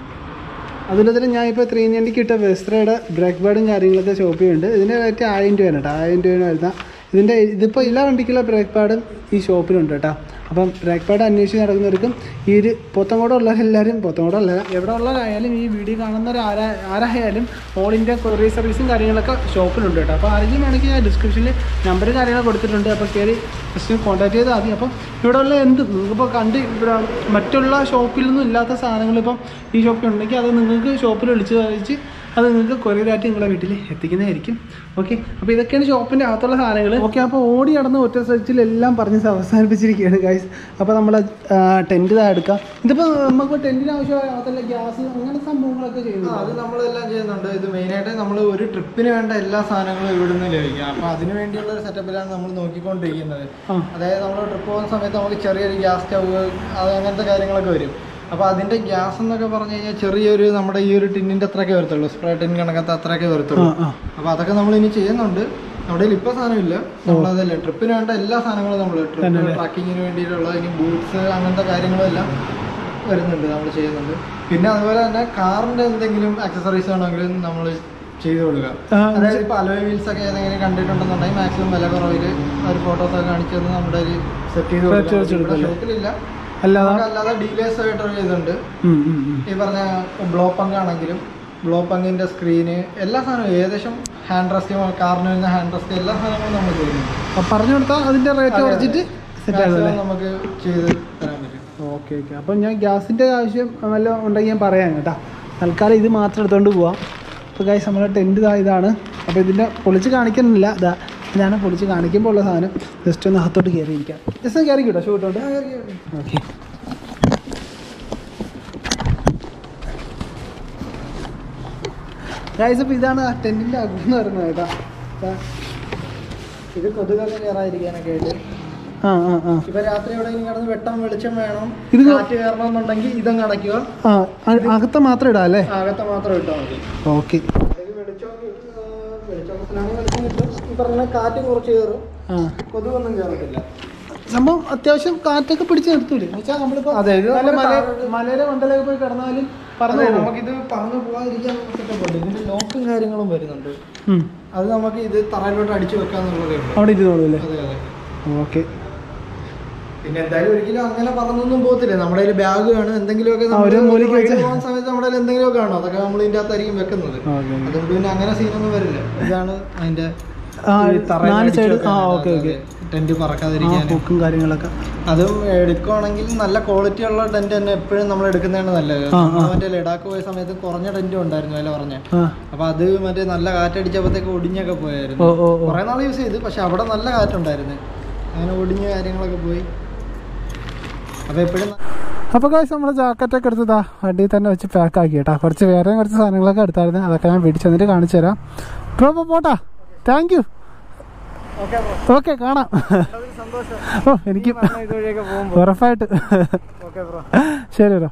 അതിൽ ഞാൻ ഇപ്പോൾ ത്രീ നയൻറ്റിക്ക് ഇട്ട വെസ്ത്രയുടെ ബ്രേക്ക് ബേർഡും കാര്യങ്ങളൊക്കെ ഷോപ്പ് ചെയ്യുന്നുണ്ട് ഇതിൻ്റെ റേറ്റ് ആയിരം രൂപയാണ് കേട്ടോ ആയിരം രൂപയാണ് വരുന്ന ഇതിൻ്റെ ഇതിപ്പോൾ എല്ലാ വണ്ടിക്കുള്ള ബ്രേക്ക് പാഡും ഈ ഷോപ്പിലുണ്ട് കേട്ടോ അപ്പം ബ്രേക്ക് പാഡ് അന്വേഷിച്ച് നടക്കുന്നവർക്കും ഈ ഒരു പൊത്തങ്കോട് ഉള്ളവരെല്ലാവരും പൊത്തങ്കോട് ഉള്ള എവിടെ ഉള്ളവരായാലും ഈ വീഡിയോ കാണുന്നവർ ആരാ ആരായാലും ഓൾ ഇന്ത്യ കൊറിയർ സർവീസും കാര്യങ്ങളൊക്കെ ഷോപ്പിലുണ്ട് കേട്ടോ അപ്പോൾ ആരെങ്കിലും വേണമെങ്കിൽ ഞാൻ ഡിസ്ക്രിപ്ഷനിൽ നമ്പർ കാര്യങ്ങൾ കൊടുത്തിട്ടുണ്ട് അപ്പോൾ കയറി ജസ്റ്റ് കോൺടാക്ട് ചെയ്താൽ മതി അപ്പം ഇവിടെ ഉള്ള എന്ത് നിങ്ങൾക്കിപ്പോൾ കണ്ട് ഇവിടെ മറ്റുള്ള ഷോപ്പിലൊന്നും ഇല്ലാത്ത സാധനങ്ങൾ ഇപ്പം ഈ ഷോപ്പിൽ ഉണ്ടെങ്കിൽ അത് നിങ്ങൾക്ക് ഷോപ്പിൽ വിളിച്ച് കഴിച്ച് അത് നിങ്ങൾക്ക് കൊറിയറായിട്ട് നിങ്ങളുടെ വീട്ടിൽ എത്തിക്കുന്നതായിരിക്കും ഓക്കെ അപ്പോൾ ഇതൊക്കെയാണ് ഷോപ്പിൻ്റെ അകത്തുള്ള സാധനങ്ങൾ ഓക്കെ അപ്പോൾ ഓടി നടന്ന് ഒറ്റ സെർച്ചിൽ എല്ലാം പറഞ്ഞ് അവസാനിപ്പിച്ചിരിക്കുകയാണ് ഗൈസ് അപ്പോൾ നമ്മൾ ടെൻറ്റ് ഇതാ എടുക്കാം ഇതിപ്പോൾ നമുക്ക് ടെൻറ്റിന് ആവശ്യമായ അകത്തുള്ള ഗ്യാസ് അങ്ങനെ സംഭവങ്ങളൊക്കെ ആ, ചെയ്യുന്നു അത് നമ്മളെല്ലാം ചെയ്യുന്നുണ്ട് ഇത് മെയിനായിട്ട് നമ്മൾ ഒരു ട്രിപ്പിന് വേണ്ട എല്ലാ സാധനങ്ങളും ഇവിടുന്ന് ലഭിക്കും അപ്പോൾ അതിന് വേണ്ടിയുള്ള ഒരു സെറ്റപ്പിലാണ് നമ്മൾ നോക്കിക്കൊണ്ടിരിക്കുന്നത് ആ അതായത് നമ്മൾ ട്രിപ്പ് പോകുന്ന സമയത്ത് നമുക്ക് ചെറിയൊരു ഗ്യാസ് സ്റ്റവ് അത് അങ്ങനത്തെ കാര്യങ്ങളൊക്കെ വരും അപ്പോൾ അതിൻ്റെ ഗ്യാസ് എന്നൊക്കെ പറഞ്ഞു കഴിഞ്ഞാൽ ചെറിയൊരു നമ്മുടെ ഈ ഒരു ടിന്നിൻ്റെ അത്രയൊക്കെ വരത്തുള്ളൂ സ്പ്രേ ടിൻ കണക്കത്തെ അത്രയൊക്കെ ആ വരത്തുള്ളൂ ആ അപ്പോൾ അതൊക്കെ നമ്മൾ ഇനി ചെയ്യുന്നുണ്ട് നമ്മുടെ കയ്യിൽ ഇപ്പോൾ സാധനമില്ല നമ്മളതല്ലേ ട്രിപ്പിന് വേണ്ട എല്ലാ സാധനങ്ങളും നമ്മൾ ട്രിപ്പ് ട്രാക്കിങ്ങിന് വേണ്ടിയിട്ടുള്ള ഇനി ബൂട്ട്സ് അങ്ങനത്തെ കാര്യങ്ങളും എല്ലാം വരുന്നുണ്ട് നമ്മൾ ചെയ്യുന്നുണ്ട് പിന്നെ അതുപോലെ തന്നെ കാറിന്റെ എന്തെങ്കിലും അക്സസറീസ് വേണമെങ്കിലും നമ്മൾ ചെയ്തു കൊടുക്കുക ആ, അതായത് ഇപ്പോൾ അലോയ് വീൽസ് ഒക്കെ ഏതെങ്കിലും കണ്ടിട്ടുണ്ടെന്നുണ്ടെങ്കിൽ മാക്സിമം വില കുറവിൽ ഒരു ഫോട്ടോസ് ഒക്കെ കാണിച്ചു തന്ന് നമ്മുടെ ഒരു സെറ്റ് ചെയ്ത് Set ചെയ്ത് കൊടുക്കുക കൊടുക്കും. ഷോപ്പിലില്ല അല്ലാതെ നമുക്ക് അല്ലാതെ ഡീലേഴ്സ് ആയിട്ടൊരു ഇതുണ്ട് ഉം, ഉം, ഉം. ഈ പറഞ്ഞ ബ്ലോ പങ്ക് ആണെങ്കിലും ബ്ലോ പങ്കിന്റെ സ്ക്രീന് എല്ലാ സാധനവും ഏകദേശം ഹാൻഡ് റെസ്റ്റ് കാറിന് വരുന്ന ഹാൻഡ് റെസ്റ്റ് എല്ലാ സാധനങ്ങളും നമ്മൾ ചെയ്യുന്നുണ്ട് അപ്പോൾ പറഞ്ഞു കൊടുത്താൽ അതിൻ്റെ റേറ്റ് കുറച്ചിട്ട് സെറ്റ് ആകുമല്ലേ Maximum നമുക്ക് ചെയ്ത് തരാൻ പറ്റും ഓക്കെ ഓക്കെ അപ്പം ഞാൻ ഗ്യാസിൻ്റെ ആവശ്യം വല്ല ഉണ്ടെങ്കിൽ ഞാൻ പറയാം കേട്ടോ തൽക്കാലം ഇത് മാത്രം എടുത്തുകൊണ്ട് പോവാം അപ്പോൾ ഗൈസ് നമ്മുടെ ടെൻറ്റ് ഇതാ ഇതാണ് അപ്പോൾ ഇതിൻ്റെ പൊളിച്ച് കാണിക്കുന്നില്ല ഇതാ ഇതാണ് പൊളിച്ച് കാണിക്കുമ്പോൾ ഉള്ള സാധനം ജസ്റ്റ് ഒന്ന് അകത്തോട്ട് കയറിയിരിക്കാം ജസ്റ്റ് ഒന്ന് കയറി കിട്ടോ ഷൂ ഇട്ടോണ്ട് ഓക്കെ ഗൈസ് അപ്പോൾ ഇതാണ് ടെൻറ്റിൻ്റെ അകം എന്ന് പറയുന്നത് കേട്ടോ ദാ. ഇത് കൊതുകൊക്കെ കയറാതിരിക്കാനൊക്കെ ആയിട്ട് ആ ആ ആ ഇപ്പൊ രാത്രി എവിടെയെങ്കിലും കിടന്ന് വെട്ടം വെളിച്ചം വേണം ഇത് കാറ്റ് കയറണമെന്നുണ്ടെങ്കിൽ ഇതങ്ങ് അടയ്ക്കുക ആ അ- അകത്തെ മാത്രം ഇടാം അല്ലേ അകത്തെ മാത്രം ഇട്ടാൽ മതി ഓക്കെ ഇത് വെളിച്ചം വെളിച്ചത്തിലാണെങ്കിൽ വെളിച്ചം കിട്ടും ഈ പറഞ്ഞ കാറ്റ് കുറച്ച് കയറും ആ കൊതുകൊന്നും കയറത്തില്ല സംഭവം അത്യാവശ്യം കാറ്റൊക്കെ പിടിച്ച് നിർത്തൂലേ എന്നുവെച്ചാൽ നമ്മളിപ്പോ അതെ, ഇത് നല്ല നമ്മുടെ മല താഴോട്ട് മലയുടെ മണ്ടയിലൊക്കെ പോയി കിടന്നാലും പറഞ്ഞു അതെ, നമുക്കിത് പറന്ന് പോകാതിരിക്കാൻ സെറ്റപ്പ് ഉണ്ട് ഇതിന്റെ ലോക്കും കാര്യങ്ങളും വരുന്നുണ്ട് അത് നമുക്ക് ഇത് തറയിലോട്ട് അടിച്ചു വെക്കാന്നുള്ളതേ ഉള്ളൂ അവിടെ ഇരുന്നോളൂ അല്ലേ അതെ അതെ ഓക്കെ പിന്നെ എന്തായാലും ഒരിക്കലും അങ്ങനെ പറഞ്ഞൊന്നും പോകത്തില്ല നമ്മുടെ കയ്യിൽ ബാഗ് കാണും എന്തെങ്കിലുമൊക്കെ ആ, ഒരു നമ്മള് മൂലയ്ക്ക് ride വെച്ച- പോകുന്ന സമയത്ത് നമ്മുടെ കയ്യിൽ എന്തെങ്കിലുമൊക്കെ കാണും അതൊക്കെ നമ്മൾ ഇതിന്റെ അകത്തായിരിക്കും വെക്കുന്നത് ഓക്കെ അതുകൊണ്ട് പിന്നെ അങ്ങനെ സീനൊന്നും വരില്ല ഇതാണ് അതിന്റെ ആ, ഈ തറയിൽ നാല് അടിച്ച് side- വെക്കാൻ ആ, വേണ്ടി ഓക്കെ, അതെ, ടെന്റ് പറക്കാതിരിക്കാൻ ഹുക്കും കാര്യങ്ങളൊക്കെ അതും എടുക്കുവാണെങ്കിൽ നല്ല ക്വാളിറ്റി ഉള്ള ടെന്റ് തന്നെ എപ്പോഴും നമ്മൾ എടുക്കുന്നതാണ് നല്ലത് ആ, നമ്മൾ മറ്റേ ലഡാക്ക് പോയ സമയത്ത് കുറഞ്ഞ ടെന്റും ഉണ്ടായിരുന്നു വില പറഞ്ഞ ആ അപ്പൊ അത് മറ്റേ നല്ല കാറ്റടിച്ചപ്പോഴത്തേക്ക് ഒടിഞ്ഞൊക്കെ ഓ പോയായിരുന്നു ഓ ഓ കുറെ നാൾ യൂസ് ചെയ്തു പക്ഷെ അവിടെ നല്ല കാറ്റുണ്ടായിരുന്നു അങ്ങനെ ഒടിഞ്ഞ കാര്യങ്ങളൊക്കെ പോയി അപ്പൊ എപ്പോഴും അപ്പോൾ കാശ് നമ്മൾ ജാക്കറ്റൊക്കെ എടുത്തതാ വണ്ടിയിൽ തന്നെ വെച്ച് പാക്ക് ആക്കി കേട്ടോ കുറച്ച് വേറെ കുറച്ച് സാധനങ്ങളൊക്കെ എടുത്തായിരുന്നു അതൊക്കെ ഞാൻ വീട്ടിൽ ചെന്നിട്ട് കാണിച്ചു തരാം ബ്രോ അപ്പോൾ പോട്ടാ താങ്ക് യു ഓക്കെ കാണാം സന്തോഷം ഓ എനിക്ക് ഇതുവഴിയൊക്കെ പോകുമ്പോൾ ഉറപ്പായിട്ട് ഓക്കെ ബ്രോ ശരി ബ്രോ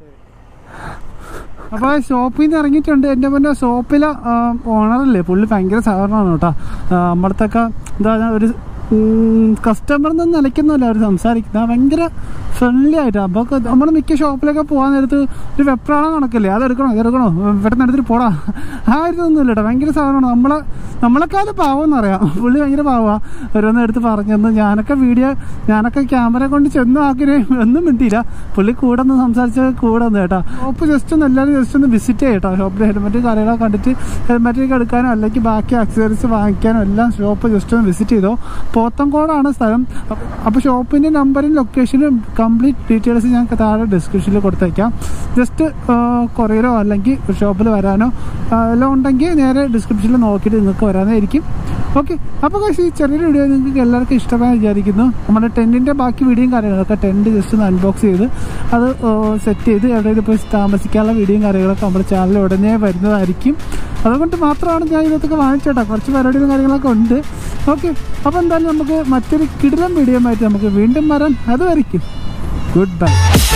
അപ്പോൾ ഷോപ്പിൽ നിന്ന് ഇറങ്ങിയിട്ടുണ്ട് എൻ്റെ മുന്നേ ഷോപ്പിലെ ഓണറല്ലേ പുള്ളി ഭയങ്കര സഹകരണമാണ് കേട്ടോ നമ്മളത്തൊക്കെ എന്താ ഒരു കസ്റ്റമർ നിന്ന് നിലയ്ക്കൊന്നുമല്ല അവർ സംസാരിക്കുന്നത് ഭയങ്കര ഫ്രണ്ട്ലി ആയിട്ട് അപ്പോൾ നമ്മൾ മിക്ക ഷോപ്പിലൊക്കെ പോകാൻ നേരത്ത് ഒരു വെപ്രാളം കണക്കല്ലേ അതെടുക്കണോ ഇതെടുക്കണോ പെട്ടെന്ന് എടുത്തിട്ട് പോടാ ആ ഒരു ഇതൊന്നുമില്ല കേട്ടോ ഭയങ്കര സാധനമാണ് നമ്മളെ നമ്മളെക്കാളും പാവമെന്ന് അറിയാം പുള്ളി ഭയങ്കര പാവമാണ് ഓരോന്ന് എടുത്ത് പറഞ്ഞെന്ന് ഞാനൊക്കെ വീഡിയോ ഞാനൊക്കെ ക്യാമറ കൊണ്ട് ചെന്ന് ആക്കിനെ ഒന്നും മിണ്ടിയില്ല പുള്ളി കൂടെ ഒന്ന് സംസാരിച്ച് കൂടെ ഒന്ന് കേട്ടോ ഷോപ്പ് ജസ്റ്റ് ഒന്ന് എല്ലാവരും ജസ്റ്റ് ഒന്ന് വിസിറ്റ് ചെയ്യട്ടോ ഷോപ്പിൽ ഹെൽമെറ്റ് കാര്യങ്ങളൊക്കെ കണ്ടിട്ട് ഹെൽമെറ്റൊക്കെ എടുക്കാനോ അല്ലെങ്കിൽ ബാക്കി അക്സസറീസ് വാങ്ങിക്കാനോ എല്ലാം ഷോപ്പ് ജസ്റ്റ് ഒന്ന് വിസിറ്റ് ചെയ്തോ പോത്തങ്കോടാണ് സ്ഥലം അപ്പോൾ ഷോപ്പിൻ്റെ നമ്പറും ലൊക്കേഷനും കംപ്ലീറ്റ് ഡീറ്റെയിൽസ് ഞാൻ താഴെ ഡിസ്ക്രിപ്ഷനിൽ കൊടുത്തേക്കാം ജസ്റ്റ് കൊറിയറോ അല്ലെങ്കിൽ ഷോപ്പിൽ വരാനോ ആ, എല്ലാം ഉണ്ടെങ്കിൽ നേരെ ഡിസ്ക്രിപ്ഷനിൽ നോക്കിയിട്ട് നിങ്ങൾക്ക് വരാനായിരിക്കും ഓക്കെ അപ്പോൾ പക്ഷേ ഈ ചെറിയൊരു വീഡിയോ നിങ്ങൾക്ക് എല്ലാവർക്കും ഇഷ്ടമായി വിചാരിക്കുന്നു നമ്മുടെ ടെൻറ്റിൻ്റെ ബാക്കി വീഡിയോയും കാര്യങ്ങളൊക്കെ ടെൻറ്റ് ജസ്റ്റ് ഒന്ന് അൺബോക്സ് ചെയ്ത് അത് സെറ്റ് ചെയ്ത് എവിടെയെങ്കിലും പോയി താമസിക്കാനുള്ള വീഡിയോയും കാര്യങ്ങളൊക്കെ നമ്മുടെ ചാനലിൽ ഉടനെ വരുന്നതായിരിക്കും അതുകൊണ്ട് മാത്രമാണ് ഞാൻ ഇതൊക്കെ വാങ്ങിച്ചേട്ടാ കുറച്ച് പരിപാടികളും കാര്യങ്ങളൊക്കെ ഉണ്ട് ഓക്കെ അപ്പോൾ എന്തായാലും നമുക്ക് മറ്റൊരു കിടിലം വീഡിയോ ആയിട്ട് നമുക്ക് വീണ്ടും വരാം അതുവരെയ്ക്കും ഗുഡ് ബൈ